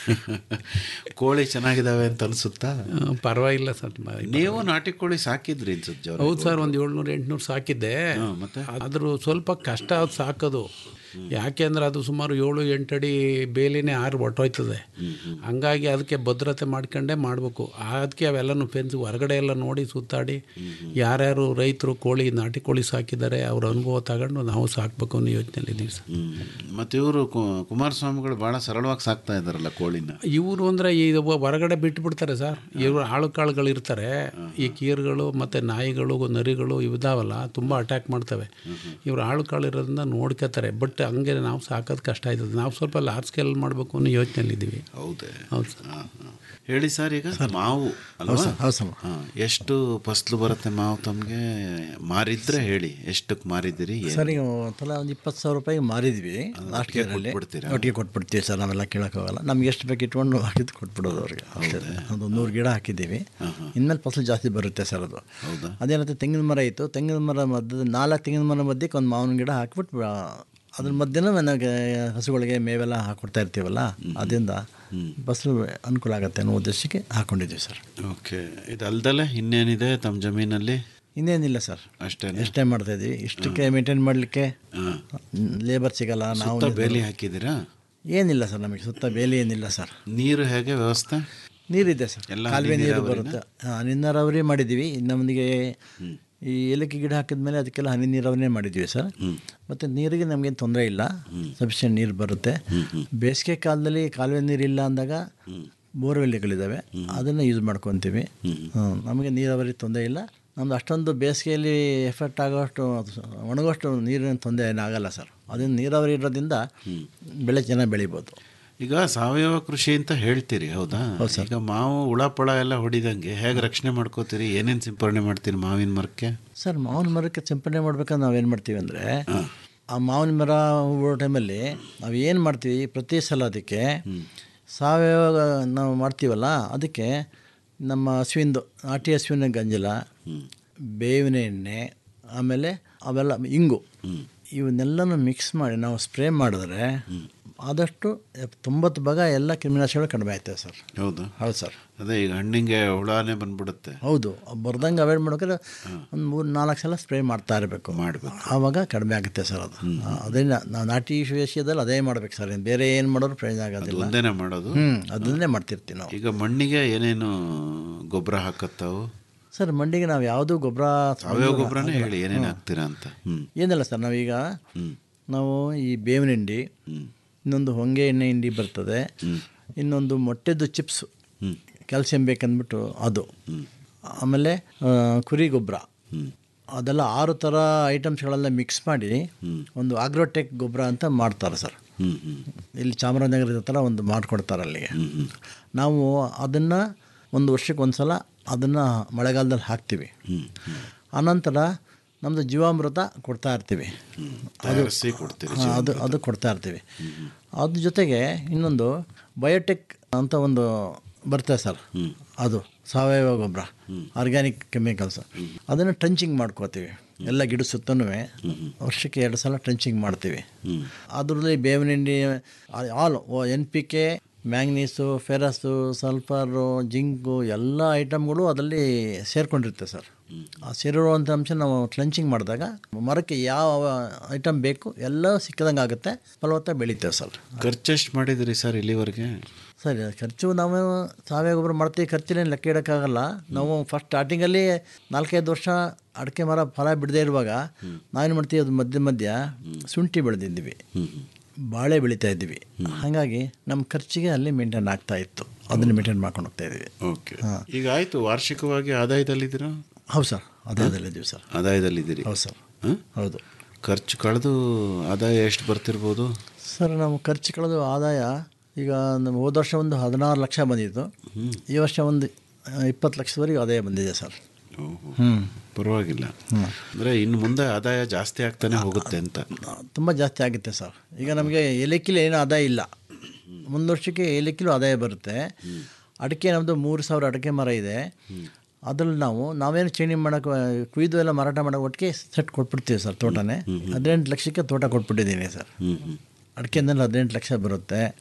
ಕೋಳಿ ಚೆನ್ನಾಗಿದ್ದಾವೆ ಅಂತ ಅನ್ಸುತ್ತಾ ಪರವಾಗಿಲ್ಲ ಸರ್ ನೀವು ನಾಟಿ ಕೋಳಿ ಸಾಕಿದ್ರಿ ಅನ್ಸುತ್ತೆ ಹೌದು ಸರ್ ಒಂದು ಏಳ್ನೂರು ಎಂಟುನೂರು ಸಾಕಿದ್ದೆ ಮತ್ತೆ ಆದರೂ ಸ್ವಲ್ಪ ಕಷ್ಟ ಅದು ಸಾಕೋದು ಯಾಕೆ ಅಂದರೆ ಅದು ಸುಮಾರು ಏಳು ಎಂಟು ಅಡಿ ಬೇಲಿನೇ ಆರು ಹೊಟ್ಟೋಯ್ತದೆ ಹಂಗಾಗಿ ಅದಕ್ಕೆ ಭದ್ರತೆ ಮಾಡ್ಕೊಂಡೇ ಮಾಡಬೇಕು ಅದಕ್ಕೆ ಅವೆಲ್ಲನೂ ಫೆನ್ಸ್ ಹೊರಗಡೆ ಎಲ್ಲ ನೋಡಿ ಸುತ್ತಾಡಿ ಯಾರ್ಯಾರು ರೈತರು ಕೋಳಿ ನಾಟಿ ಕೋಳಿ ಸಾಕಿದ್ದಾರೆ ಅವ್ರ ಅನುಭವ ತಗೊಂಡು ನಾವು ಸಾಕಬೇಕು ಅನ್ನೋ ಯೋಚನೆಯಲ್ಲಿ ಇದ್ದೀವಿ ಸರ್ ಮತ್ತು ಇವರು ಕುಮಾರಸ್ವಾಮಿಗಳು ಭಾಳ ಸರಳವಾಗಿ ಸಾಕ್ತಾ ಇದ್ದಾರಲ್ಲ ಕೋಳಿನ ಇವರು ಅಂದರೆ ಈ ಹೊರಗಡೆ ಬಿಟ್ಬಿಡ್ತಾರೆ ಸರ್ ಇವರು ಆಳು ಕಾಳುಗಳು ಇರ್ತಾರೆ ಈ ಕೀರುಗಳು ಮತ್ತು ನಾಯಿಗಳು ನರಿಗಳು ಇವಿದಾವಲ್ಲ ತುಂಬ ಅಟ್ಯಾಕ್ ಮಾಡ್ತವೆ ಇವರು ಆಳು ಕಾಳು ಇರೋದ್ರಿಂದ ನೋಡ್ಕೋತಾರೆ ಬಟ್ ಹಂಗೆ ನಾವು ಸಾಕೋದು ಕಷ್ಟ ಆಯ್ತದೆ ನಾವು ಸ್ವಲ್ಪ ಲಾರ್ಜ್ ಸ್ಕೇಲ್ ಮಾಡಬೇಕು ಅನ್ನೋ ಯೋಚನೆಯಲ್ಲಿ ಇದ್ದೀವಿ ಹೌದೇ ಹೌದು ಸರ್ ಹೇಳಿ ಸರ್ ಈಗ ಮಾವು ಅಲ್ವಾ ಸರ್, ಹೌದು ಸರ್. ಹಾಂ ಎಷ್ಟು ಫಸ್ಲು ಬರುತ್ತೆ ಮಾವು ತಮಗೆ ಮಾರಿದ್ರೆ ಹೇಳಿ ಎಷ್ಟಕ್ಕೆ ಮಾರಿದ್ದೀರಿ ಏನು? ಸರ್ ಈಗ ತಲಾ ಒಂದು ಇಪ್ಪತ್ತು ಸಾವಿರ ರೂಪಾಯಿ ಮಾರಿದ್ವಿ ಲಾಸ್ಟ್ ಒಟ್ಟಿಗೆ ಇಯರಲ್ಲಿ ಕೊಟ್ಬಿಡ್ತೀರಾ? ಒಟ್ಟಿಗೆ ಕೊಟ್ಬಿಡ್ತೀವಿ ಸರ್ ನಾವೆಲ್ಲ ಕೇಳೋಕ್ಕಾಗಲ್ಲ ನಮ್ಗೆ ಎಷ್ಟು ಬೇಕು ಇಟ್ಕೊಂಡು ಹಾಕಿದ್ದು ಕೊಟ್ಬಿಡೋದು ಅವ್ರಿಗೆ ಅಷ್ಟೇ ಒಂದು ನೂರು ಗಿಡ ಹಾಕಿದ್ದೀವಿ ಇನ್ಮೇಲೆ ಫಸಲು ಜಾಸ್ತಿ ಬರುತ್ತೆ ಸರ್ ಅದು ಹೌದಾ ಅದೇನಂತೆ ತೆಂಗಿನ ಮರ ಇತ್ತು ತೆಂಗಿನ ಮರ ಮಧ್ಯದ ನಾಲ್ಕು ತೆಂಗಿನ ಮರ ಮಧ್ಯಕ್ಕೆ ಒಂದು ಮಾವಿನ ಗಿಡ ಹಾಕ್ಬಿಟ್ಟು ಆ, ಅದ್ರ ಮಧ್ಯನೂ ನನಗೆ ಹಸುಗಳಿಗೆ ಮೇವೆಲ್ಲ ಹಾಕ್ಕೊಡ್ತಾ ಇರ್ತೀವಲ್ಲ ಅದರಿಂದ ಫಸಲು ಅನುಕೂಲ ಆಗುತ್ತೆ ಅನ್ನೋ ಉದ್ದೇಶಕ್ಕೆ ಹಾಕ್ಕೊಂಡಿದ್ದೀವಿ ಸರ್ ಓಕೆ ಇದು ಅಲ್ದಲೆ ಇನ್ನೇನಿದೆ ತಮ್ಮ ಜಮೀನಲ್ಲಿ ಇನ್ನೇನಿಲ್ಲ ಸರ್ ಅಷ್ಟೇ ಎಷ್ಟೇ ಮಾಡ್ತಾ ಇದ್ದೀವಿ ಇಷ್ಟಕ್ಕೆ ಮೇಂಟೈನ್ ಮಾಡಲಿಕ್ಕೆ ಲೇಬರ್ ಸಿಗಲ್ಲ ನಾವು ಸುತ್ತ ಬೇಲಿ ಹಾಕಿದ್ದೀರಾ ಏನಿಲ್ಲ ಸರ್ ನಮಗೆ ಸುತ್ತ ಬೇಲಿ ಏನಿಲ್ಲ ಸರ್ ನೀರು ಹೇಗೆ ವ್ಯವಸ್ಥೆ ನೀರಿದೆ ಸರ್ ಎಲ್ಲ ಕಾಲುವೆ ಹನಿ ನೀರು ನೀರಾವರಿನಾ? ಬರುತ್ತೆ ಹಾಂ ಹನಿ ನೀರಾವರಿ ಮಾಡಿದ್ದೀವಿ ನಮಗೆ ಈ ಏಲಕ್ಕಿ ಗಿಡ ಹಾಕಿದ್ಮೇಲೆ ಅದಕ್ಕೆಲ್ಲ ಹನಿ ನೀರಾವರಿನೇ ಮಾಡಿದ್ದೀವಿ ಸರ್ ಮತ್ತು ನೀರಿಗೆ ನಮಗೇನು ತೊಂದರೆ ಇಲ್ಲ ಸಫಿಷಿಯೆಂಟ್ ನೀರು ಬರುತ್ತೆ ಬೇಸಿಗೆ ಕಾಲದಲ್ಲಿ ಕಾಲುವೆ ನೀರಿಲ್ಲ ಅಂದಾಗ ಬೋರ್ವೆಲ್ಗಳಿದ್ದಾವೆ ಅದನ್ನು ಯೂಸ್ ಮಾಡ್ಕೊತೀವಿ ಹ್ಮ್, ನಮಗೆ ನೀರಾವರಿ ತೊಂದರೆ ಇಲ್ಲ ನಮ್ದು ಅಷ್ಟೊಂದು ಬೇಸಿಗೆಯಲ್ಲಿ ಎಫೆಕ್ಟ್ ಆಗೋಷ್ಟು ಒಣಗೋಷ್ಟು ನೀರಿನ ತೊಂದರೆ ಏನಾಗಲ್ಲ ಸರ್ ಅದನ್ನು ನೀರಾವರಿ ಇರೋದ್ರಿಂದ ಬೆಳೆ ಚೆನ್ನಾಗಿ ಬೆಳಿಬೋದು ಈಗ ಸಾವಯವ ಕೃಷಿ ಅಂತ ಹೇಳ್ತೀರಿ ಹೌದಾ ಈಗ ಮಾವು ಹುಳಪಳ ಎಲ್ಲ ಹೊಡಿದಂಗೆ ಹೇಗೆ ರಕ್ಷಣೆ ಮಾಡ್ಕೋತೀರಿ ಏನೇನು ಸಿಂಪರಣೆ ಮಾಡ್ತೀರಿ ಮಾವಿನ ಮರಕ್ಕೆ ಸರ್ ಮಾವಿನ ಮರಕ್ಕೆ ಸಿಂಪಡಣೆ ಮಾಡ್ಬೇಕಾದ್ರೆ ನಾವೇನು ಮಾಡ್ತೀವಿ ಅಂದರೆ ಆ ಮಾವಿನ ಮರ ಹೂಡೋ ಟೈಮಲ್ಲಿ ನಾವು ಏನು ಮಾಡ್ತೀವಿ ಪ್ರತಿ ಸಲ ಅದಕ್ಕೆ ಸಾವಯವ ನಾವು ಮಾಡ್ತೀವಲ್ಲ ಅದಕ್ಕೆ ನಮ್ಮ ಹಸುವಿಂದು ನಾಟಿ ಹಸುವಿನ ಗಂಜಲ ಬೇವಿನ ಎಣ್ಣೆ ಆಮೇಲೆ ಅವೆಲ್ಲ ಇಂಗು ಇವನ್ನೆಲ್ಲನೂ ಮಿಕ್ಸ್ ಮಾಡಿ ನಾವು ಸ್ಪ್ರೇ ಮಾಡಿದ್ರೆ ಆದಷ್ಟು ಎಪ್- ತೊಂಬತ್ತು ಭಾಗ ಎಲ್ಲ ಕ್ರಿಮಿನಾಶಗಳು ಕಡಿಮೆ ಆಯ್ತವೆ ಸರ್ ಹೌದಾ ಹೌದು ಸರ್ ಅದೇ ಈಗ ಹಣ್ಣಿಗೆ ಹುಳನೇ ಬಂದ್ಬಿಡುತ್ತೆ ಹೌದು ಬರ್ದಂಗೆ ಅವಾಯ್ಡ್ ಮಾಡ್ಬೇಕಾದ್ರೆ ಒಂದು ಮೂರು ನಾಲ್ಕು ಸಲ ಸ್ಪ್ರೇ ಮಾಡ್ತಾ ಇರಬೇಕು ಮಾಡಬೇಕು ಆವಾಗ ಕಡಿಮೆ ಆಗುತ್ತೆ ಸರ್ ಅದು ಅದನ್ನ ನಾವು ನಾಟಿ ವಿಷಯದಲ್ಲಿ ಅದೇ ಮಾಡ್ಬೇಕು ಸರ್ ಬೇರೆ ಏನು ಮಾಡೋರು ಪ್ರಯೋಜನ ಆಗೋದಿಲ್ಲ ಒಂದೇನೆ ಮಾಡೋದು ಹ್ಞೂ ಅದನ್ನೇ ಮಾಡ್ತಿರ್ತೀವಿ ನಾವು ಈಗ ಮಣ್ಣಿಗೆ ಏನೇನು ಗೊಬ್ಬರ ಹಾಕತ್ತಾವು ಸರ್ ಮಂಡಿಗೆ ನಾವು ಯಾವುದೂ ಗೊಬ್ಬರ ಸಾವಯವ ಗೊಬ್ಬರನೇ ಹೇಳಿ ಏನೇನು ಹಾಕ್ತೀರಾ ಅಂತ ಹ್ಮ್ ಏನಿಲ್ಲ ಸರ್ ನಾವೀಗ ನಾವು ಈ ಬೇವಿನ ಹಿಂಡಿ ಇನ್ನೊಂದು ಹೊಂಗೆ ಎಣ್ಣೆ ಹಿಂಡಿ ಬರ್ತದೆ ಇನ್ನೊಂದು ಮೊಟ್ಟೆದು ಚಿಪ್ಸ್ ಕ್ಯಾಲ್ಸಿಯಂ ಬೇಕಂದ್ಬಿಟ್ಟು ಅದು ಆಮೇಲೆ ಆ, ಕುರಿ ಗೊಬ್ಬರ ಅದೆಲ್ಲ ಆರು ಥರ ಐಟಮ್ಸ್ಗಳೆಲ್ಲ ಮಿಕ್ಸ್ ಮಾಡಿ ಒಂದು ಆಗ್ರೋಟೆಕ್ ಗೊಬ್ಬರ ಅಂತ ಮಾಡ್ತಾರೆ ಸರ್ ಇಲ್ಲಿ ಚಾಮರಾಜನಗರದ ಹತ್ರ ಒಂದು ಮಾಡಿಕೊಡ್ತಾರೆ ಅಲ್ಲಿಗೆ ನಾವು ಅದನ್ನು ಒಂದು ವರ್ಷಕ್ಕೆ ಒಂದು ಸಲ ಅದನ್ನು ಮಳೆಗಾಲದಲ್ಲಿ ಹಾಕ್ತೀವಿ ಆನಂತರ ನಮ್ಮದು ಜೀವಾಮೃತ ಕೊಡ್ತಾ ಇರ್ತೀವಿ ಅದು ತಯಾರಿಸಿ ಕೊಡ್ತೀರಿ ಹಾ, ಅದು ಅದು ಕೊಡ್ತಾ ಇರ್ತೀವಿ ಅದ್ರ ಜೊತೆಗೆ ಇನ್ನೊಂದು ಬಯೋಟೆಕ್ ಅಂತ ಒಂದು ಬರ್ತದೆ ಸರ್ ಅದು ಸಾವಯವ ಗೊಬ್ಬರ ಆರ್ಗ್ಯಾನಿಕ್ ಕೆಮಿಕಲ್ಸ್ ಅದನ್ನು ಟ್ರಂಚಿಂಗ್ ಮಾಡ್ಕೋತೀವಿ ಎಲ್ಲ ಗಿಡ ಸುತ್ತನೂ ವರ್ಷಕ್ಕೆ ಎರಡು ಸಲ ಟ್ರಂಚಿಂಗ್ ಮಾಡ್ತೀವಿ ಅದರಲ್ಲಿ ಬೇವಿನ ಹಿಂಡಿ all N P K manganese ferrous sulphur zinc ಎಲ್ಲ ಐಟಮ್ಗಳು ಅದರಲ್ಲಿ ಸೇರ್ಕೊಂಡಿರುತ್ತೆ ಸರ್ ಆ ಸೇರಿರುವಂಥ ಅಂಶ ನಾವು ಕ್ಲಂಚಿಂಗ್ ಮಾಡಿದಾಗ ಮರಕ್ಕೆ ಯಾವ ಐಟಮ್ ಬೇಕು ಎಲ್ಲ ಸಿಕ್ಕದಂಗೆ ಆಗುತ್ತೆ ಫಲವತ್ತ ಬೆಳಿತೇವೆ ಸರ್ ಖರ್ಚೆಷ್ಟು ಮಾಡಿದಿರಿ ಸರ್ ಇಲ್ಲಿವರೆಗೆ ಸರಿ ಖರ್ಚು ನಾವು ಸಾವಯವ ಗೊಬ್ಬರ ಮಾಡ್ತೀವಿ ಖರ್ಚಿನೇನು ಲೆಕ್ಕ ಇಡೋಕ್ಕಾಗಲ್ಲ ನಾವು ಫಸ್ಟ್ ಸ್ಟಾರ್ಟಿಂಗಲ್ಲಿ ನಾಲ್ಕೈದು ವರ್ಷ ಅಡಿಕೆ ಮರ ಫಲ ಬಿಡದೇ ಇರುವಾಗ ನಾವೇನು ಮಾಡ್ತೀವಿ ಅದು ಮಧ್ಯ ಮಧ್ಯ ಶುಂಠಿ ಬೆಳೆದಿದ್ವಿ ಬಾಳೆ ಬೆಳೀತಾ ಇದ್ವಿ ಹಾಗಾಗಿ ನಮ್ಮ ಖರ್ಚಿಗೆ ಅಲ್ಲಿ ಮೇಂಟೈನ್ ಆಗ್ತಾ ಇತ್ತು ಅದನ್ನು ಮೇಂಟೈನ್ ಮಾಡ್ಕೊಂಡು ಹೋಗ್ತಾ ಇದ್ವಿ ಓಕೆ ಈಗ ಆಯಿತು ವಾರ್ಷಿಕವಾಗಿ ಆದಾಯದಲ್ಲಿದ್ದೀರಾ ಹೌದು ಸರ್ ಆದಾಯದಲ್ಲಿದ್ದೀವಿ ಸರ್ ಆದಾಯದಲ್ಲಿದ್ದೀರಿ ಹೌದು ಸರ್ ಹೌದು ಖರ್ಚು ಕಳೆದು ಆದಾಯ ಎಷ್ಟು ಬರ್ತಿರ್ಬೋದು ಸರ್ ನಾವು ಖರ್ಚು ಕಳೆದು ಆದಾಯ ಈಗ ನಮ್ಮ ಹೋದ ವರ್ಷ ಒಂದು ಹದಿನಾರು ಲಕ್ಷ ಬಂದಿತ್ತು ಈ ವರ್ಷ ಒಂದು ಇಪ್ಪತ್ತು ಲಕ್ಷದವರೆಗೆ ಆದಾಯ ಬಂದಿದೆ ಸರ್ ಹ್ಞೂ ಪರವಾಗಿಲ್ಲ ಅಂದರೆ ಇನ್ನು ಮುಂದೆ ಆದಾಯ ಜಾಸ್ತಿ ಆಗ್ತಾನೆ ಹೋಗುತ್ತೆ ಅಂತ ತುಂಬ ಜಾಸ್ತಿ ಆಗುತ್ತೆ ಸರ್ ಈಗ ನಮಗೆ ಏಲಕ್ಕಿಲಿ ಏನೂ ಆದಾಯ ಇಲ್ಲ ಮುಂದೆ ವರ್ಷಕ್ಕೆ ಏಲಕ್ಕಿಲೂ ಆದಾಯ ಬರುತ್ತೆ ಅಡಿಕೆ ನಮ್ಮದು ಮೂರು ಸಾವಿರ ಅಡಿಕೆ ಮರ ಇದೆ ಅದ್ರಲ್ಲಿ ನಾವು ನಾವೇನು ಚೇಣಿ ಮಾಡೋಕೆ ಕುಯ್ದು ಎಲ್ಲ ಮಾರಾಟ ಮಾಡೋ ಒಟ್ಟಿಗೆ ಸೆಟ್ ಕೊಟ್ಬಿಡ್ತೀವಿ ಸರ್ ತೋಟನೇ ಹದಿನೆಂಟು ಲಕ್ಷಕ್ಕೆ ತೋಟ ಕೊಟ್ಬಿಟ್ಟಿದ್ದೀನಿ ಸರ್ ಅಡಿಕೆನಲ್ಲಿ ಹದಿನೆಂಟು ಲಕ್ಷ ಬರುತ್ತೆ